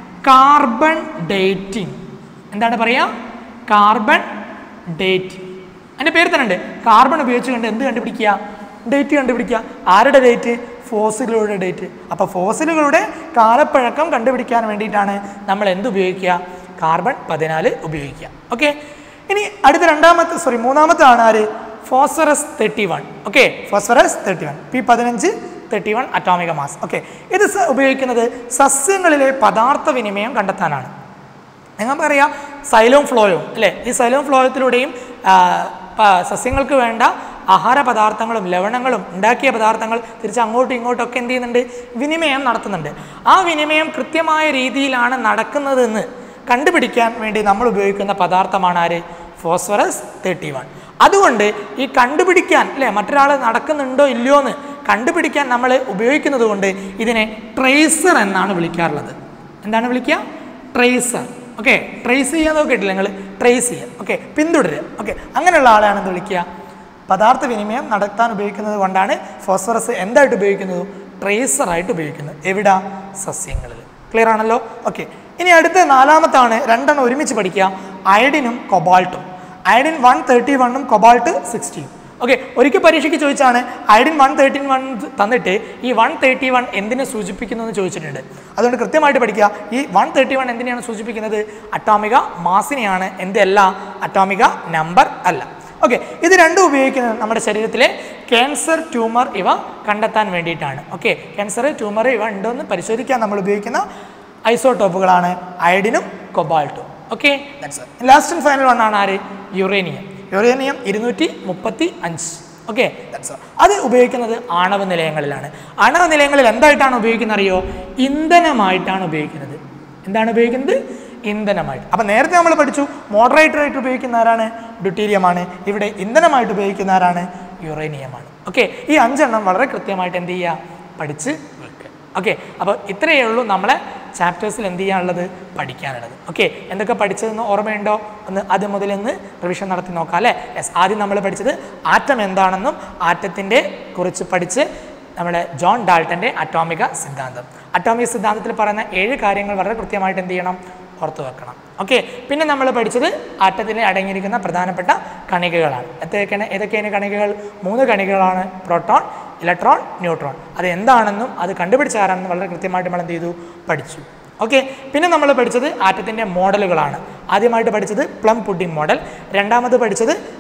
കാർബൺ ഡേറ്റിംഗ് എന്താണ് പറയുക കാർബൺ ഡേറ്റിംഗ് അതിൻ്റെ പേര് തന്നെ ഉണ്ട് കാർബൺ ഉപയോഗിച്ചുകൊണ്ട് എന്ത് കണ്ടുപിടിക്കുക ഡേറ്റ് കണ്ടുപിടിക്കുക ആരുടെ ഡേറ്റ് ഫോസിലുകളുടെ ഡേറ്റ് അപ്പോൾ ഫോസിലുകളുടെ കാലപ്പഴക്കം കണ്ടുപിടിക്കാൻ വേണ്ടിയിട്ടാണ് നമ്മൾ എന്ത് ഉപയോഗിക്കുക കാർബൺ പതിനാല് ഉപയോഗിക്കുക ഓക്കെ ഇനി അടുത്ത രണ്ടാമത്തെ സോറി മൂന്നാമത്തെ ആണ് ആര് phosphorus thirty one okay phosphorus thirty one P പതിനഞ്ച് തേർട്ടി വൺ അറ്റോമിക മാസ് ഓക്കെ ഇത് സ- ഉപയോഗിക്കുന്നത് സസ്യങ്ങളിലെ പദാർത്ഥ വിനിമയം കണ്ടെത്താനാണ് നിങ്ങൾക്കറിയാം സൈലോം ഫ്ലോയും അല്ലേ ഈ സൈലോം ഫ്ലോയത്തിലൂടെയും ആ, പ- സസ്യങ്ങൾക്ക് വേണ്ട ആഹാര പദാർത്ഥങ്ങളും ലവണങ്ങളും ഉണ്ടാക്കിയ പദാർത്ഥങ്ങൾ തിരിച്ച് അങ്ങോട്ടും ഇങ്ങോട്ടും ഒക്കെ എന്ത് ചെയ്യുന്നുണ്ട് വിനിമയം നടത്തുന്നുണ്ട് ആ വിനിമയം കൃത്യമായ രീതിയിലാണ് നടക്കുന്നതെന്ന് കണ്ടുപിടിക്കാൻ വേണ്ടി നമ്മൾ ഉപയോഗിക്കുന്ന പദാർത്ഥമാണ് ആര് ഫോസ്ഫറസ് തേർട്ടി വൺ അതുകൊണ്ട് ഈ കണ്ടുപിടിക്കാൻ അല്ലേ മറ്റൊരാൾ നടക്കുന്നുണ്ടോ ഇല്ലയോ എന്ന് കണ്ടുപിടിക്കാൻ നമ്മൾ ഉപയോഗിക്കുന്നത് കൊണ്ട് ഇതിനെ ട്രേസർ എന്നാണ് വിളിക്കാറുള്ളത് എന്താണ് വിളിക്കുക ട്രേസർ ഓക്കെ ട്രേസ് ചെയ്യാൻ നോക്കിയിട്ടില്ല നിങ്ങൾ ട്രേസ് ചെയ്യുക ഓക്കെ പിന്തുടരുക ഓക്കെ അങ്ങനെയുള്ള ആളെയാണ് എന്ത് വിളിക്കുക പദാർത്ഥ വിനിമയം നടത്താൻ ഉപയോഗിക്കുന്നത് കൊണ്ടാണ് ഫോസ്ഫറസ് എന്തായിട്ട് ഉപയോഗിക്കുന്നത് ട്രേസറായിട്ട് ഉപയോഗിക്കുന്നത് എവിടാ സസ്യങ്ങളിൽ ക്ലിയർ ആണല്ലോ ഓക്കെ ഇനി അടുത്ത നാലാമത്താണ് രണ്ടെണ്ണം ഒരുമിച്ച് പഠിക്കുക അയഡിനും കൊബാൾട്ടും അയഡിൻ വൺ തേർട്ടി വണ്ണും കൊബാൾട്ട് സിക്സ്റ്റിയും ഓക്കെ ഒരിക്കൽ പരീക്ഷയ്ക്ക് ചോദിച്ചാണ് ഐഡിൻ വൺ തേർട്ടി വൺ തന്നിട്ട് ഈ വൺ തേർട്ടി വൺ എന്തിനെ സൂചിപ്പിക്കുന്നു എന്ന് ചോദിച്ചിട്ടുണ്ട് അതുകൊണ്ട് കൃത്യമായിട്ട് പഠിക്കുക ഈ വൺ തേർട്ടി വൺ എന്തിനെയാണ് സൂചിപ്പിക്കുന്നത് അറ്റോമിക മാസിനെയാണ് എന്തല്ല അറ്റോമിക നമ്പർ അല്ല ഓക്കെ ഇത് രണ്ടും ഉപയോഗിക്കുന്നത് നമ്മുടെ ശരീരത്തിലെ ക്യാൻസർ ട്യൂമർ ഇവ കണ്ടെത്താൻ വേണ്ടിയിട്ടാണ് ഓക്കെ ക്യാൻസർ ട്യൂമർ ഇവ ഉണ്ടോ എന്ന് പരിശോധിക്കാൻ നമ്മൾ ഉപയോഗിക്കുന്ന ഐസോട്ടോപ്പുകളാണ് അയഡിനും കൊബാൾട്ടും okay last and final one ആണ് ആര് യുറേനിയം യുറേനിയം ഇരുന്നൂറ്റി മുപ്പത്തി അഞ്ച് ഓക്കെ അത് ഉപയോഗിക്കുന്നത് ആണവ നിലയങ്ങളിലാണ് ആണവ നിലയങ്ങളിൽ എന്തായിട്ടാണ് ഉപയോഗിക്കുന്നത് അറിയോ ഇന്ധനമായിട്ടാണ് ഉപയോഗിക്കുന്നത് എന്താണ് ഉപയോഗിക്കുന്നത് ഇന്ധനമായിട്ട് അപ്പം നേരത്തെ നമ്മൾ പഠിച്ചു മോഡറേറ്റർ ആയിട്ട് ഉപയോഗിക്കുന്ന ആരാണ് ഡ്യൂട്ടീരിയമാണ് ഇവിടെ ഇന്ധനമായിട്ട് ഉപയോഗിക്കുന്ന ആരാണ് യുറേനിയമാണ് ഓക്കെ ഈ അഞ്ചെണ്ണം വളരെ കൃത്യമായിട്ട് എന്ത് ചെയ്യുക പഠിച്ച് വെക്കുക ഓക്കെ അപ്പോൾ ഇത്രയേ ഉള്ളൂ നമ്മളെ ചാപ്റ്റേഴ്സിൽ എന്ത് ചെയ്യാനുള്ളത് പഠിക്കാനുള്ളത് ഓക്കെ എന്തൊക്കെ പഠിച്ചതെന്ന് ഓർമ്മയുണ്ടോ ഒന്ന് ആദ്യം മുതൽ ഒന്ന് റിവിഷൻ നടത്തി നോക്കാം അല്ലേ യെസ് ആദ്യം നമ്മൾ പഠിച്ചത് ആറ്റം എന്താണെന്നും ആറ്റത്തിൻ്റെ കുറിച്ച് പഠിച്ച് നമ്മുടെ ജോൺ ഡാൾട്ടൻ്റെ അറ്റോമിക സിദ്ധാന്തം അറ്റോമിക സിദ്ധാന്തത്തിൽ പറയുന്ന ഏഴ് കാര്യങ്ങൾ വളരെ കൃത്യമായിട്ട് എന്ത് ചെയ്യണം ഓർത്ത് വെക്കണം ഓക്കെ പിന്നെ നമ്മൾ പഠിച്ചത് ആറ്റത്തിൽ അടങ്ങിയിരിക്കുന്ന പ്രധാനപ്പെട്ട കണികകളാണ് എത്രയൊക്കെയാണ് ഏതൊക്കെയാണ് കണികകൾ മൂന്ന് കണികകളാണ് പ്രോട്ടോൺ ഇലക്ട്രോൺ ന്യൂട്രോൺ അത് എന്താണെന്നും അത് കണ്ടുപിടിച്ച ആരാണെന്നും വളരെ കൃത്യമായിട്ട് നമ്മൾ എന്ത് ചെയ്തു പഠിച്ചു ഓക്കെ പിന്നെ നമ്മൾ പഠിച്ചത് ആറ്റത്തിൻ്റെ മോഡലുകളാണ് ആദ്യമായിട്ട് പഠിച്ചത് പ്ലം പുഡിംഗ് മോഡൽ രണ്ടാമത് പഠിച്ചത്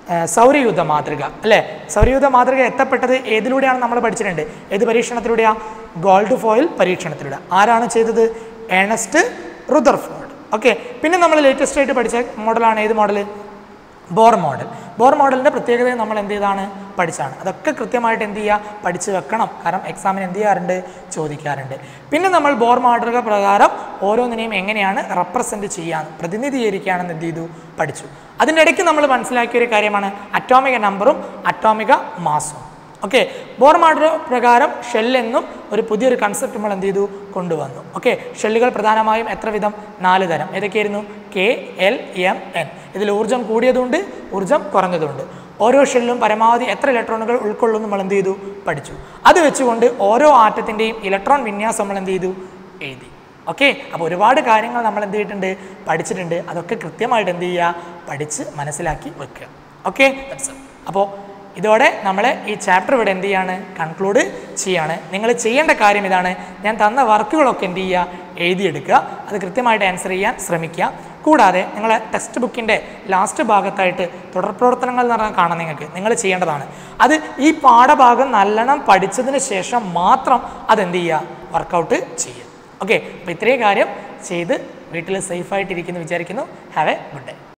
ആ, സൗരയൂഥ മാതൃക അല്ലേ സൗരയൂഥ മാതൃക എത്തപ്പെട്ടത് ഏതിലൂടെയാണ് നമ്മൾ പഠിച്ചിട്ടുണ്ട് ഏത് പരീക്ഷണത്തിലൂടെയാ ഗോൾഡ് ഫോയിൽ പരീക്ഷണത്തിലൂടെ ആരാണ് ചെയ്തത് ഏണസ്റ്റ് റുദർഫോർഡ് ഓക്കെ പിന്നെ നമ്മൾ ലേറ്റസ്റ്റ് ആയിട്ട് പഠിച്ച മോഡലാണ് ഏത് മോഡൽ ബോർ മോഡൽ ബോർ മോഡലിൻ്റെ പ്രത്യേകത നമ്മൾ എന്ത് ചെയ്താണ് പഠിച്ചാണ് അതൊക്കെ കൃത്യമായിട്ട് എന്ത് ചെയ്യുക പഠിച്ച് വെക്കണം കാരണം എക്സാമിന് എന്ത് ചെയ്യാറുണ്ട് ചോദിക്കാറുണ്ട് പിന്നെ നമ്മൾ ബോർ മാതൃക പ്രകാരം ഓരോന്നിനെയും എങ്ങനെയാണ് റെപ്രസെൻറ്റ് ചെയ്യാൻ പ്രതിനിധീകരിക്കുകയാണെന്ന് എന്ത് ചെയ്തു പഠിച്ചു അതിൻ്റെ ഇടയ്ക്ക് നമ്മൾ മനസ്സിലാക്കിയ ഒരു കാര്യമാണ് അറ്റോമിക നമ്പറും അറ്റോമിക മാസും ഓക്കെ ബോർ മാതൃക പ്രകാരം ഷെൽ എന്നും ഒരു പുതിയൊരു കൺസെപ്റ്റ് നമ്മൾ എന്ത് ചെയ്തു കൊണ്ടുവന്നു ഓക്കെ ഷെല്ലുകൾ പ്രധാനമായും എത്ര വിധം നാല് തരം ഏതൊക്കെയായിരുന്നു കെ എൽ എം എൻ ഇതിൽ ഊർജ്ജം കൂടിയതുണ്ട് ഊർജ്ജം കുറഞ്ഞതുണ്ട് ഓരോ ഷെല്ലും പരമാവധി എത്ര ഇലക്ട്രോണുകൾ ഉൾക്കൊള്ളും നമ്മൾ എന്ത് ചെയ്തു പഠിച്ചു അത് വെച്ചുകൊണ്ട് ഓരോ ആറ്റത്തിൻ്റെയും ഇലക്ട്രോൺ വിന്യാസം നമ്മൾ എന്ത് ചെയ്തു എഴുതി ഓക്കെ അപ്പോൾ ഒരുപാട് കാര്യങ്ങൾ നമ്മൾ എന്ത് ചെയ്തിട്ടുണ്ട് പഠിച്ചിട്ടുണ്ട് അതൊക്കെ കൃത്യമായിട്ട് എന്ത് ചെയ്യുക പഠിച്ച് മനസ്സിലാക്കി വെക്കുക ഓക്കെ അപ്പോൾ ഇതോടെ നമ്മൾ ഈ ചാപ്റ്റർ ഇവിടെ എന്ത് ചെയ്യാണ് കൺക്ലൂഡ് ചെയ്യാണ് നിങ്ങൾ ചെയ്യേണ്ട കാര്യം ഇതാണ് ഞാൻ തന്ന വർക്കുകളൊക്കെ എന്ത് ചെയ്യുക എഴുതിയെടുക്കുക അത് കൃത്യമായിട്ട് ആൻസർ ചെയ്യാൻ ശ്രമിക്കുക കൂടാതെ നിങ്ങളെ ടെക്സ്റ്റ് ബുക്കിൻ്റെ ലാസ്റ്റ് ഭാഗത്തായിട്ട് തുടർ പ്രവർത്തനങ്ങൾ എന്ന് പറഞ്ഞാൽ കാണാം നിങ്ങൾക്ക് നിങ്ങൾ ചെയ്യേണ്ടതാണ് അത് ഈ പാഠഭാഗം നല്ലോണം പഠിച്ചതിന് ശേഷം മാത്രം അതെന്ത് ചെയ്യുക വർക്കൗട്ട് ചെയ്യുക ഓക്കെ അപ്പോൾ ഇത്രയും കാര്യം ചെയ്ത് വീട്ടിൽ സേഫായിട്ടിരിക്കുന്നു വിചാരിക്കുന്നു ഹാവ് എ ഗുഡ് ഡേ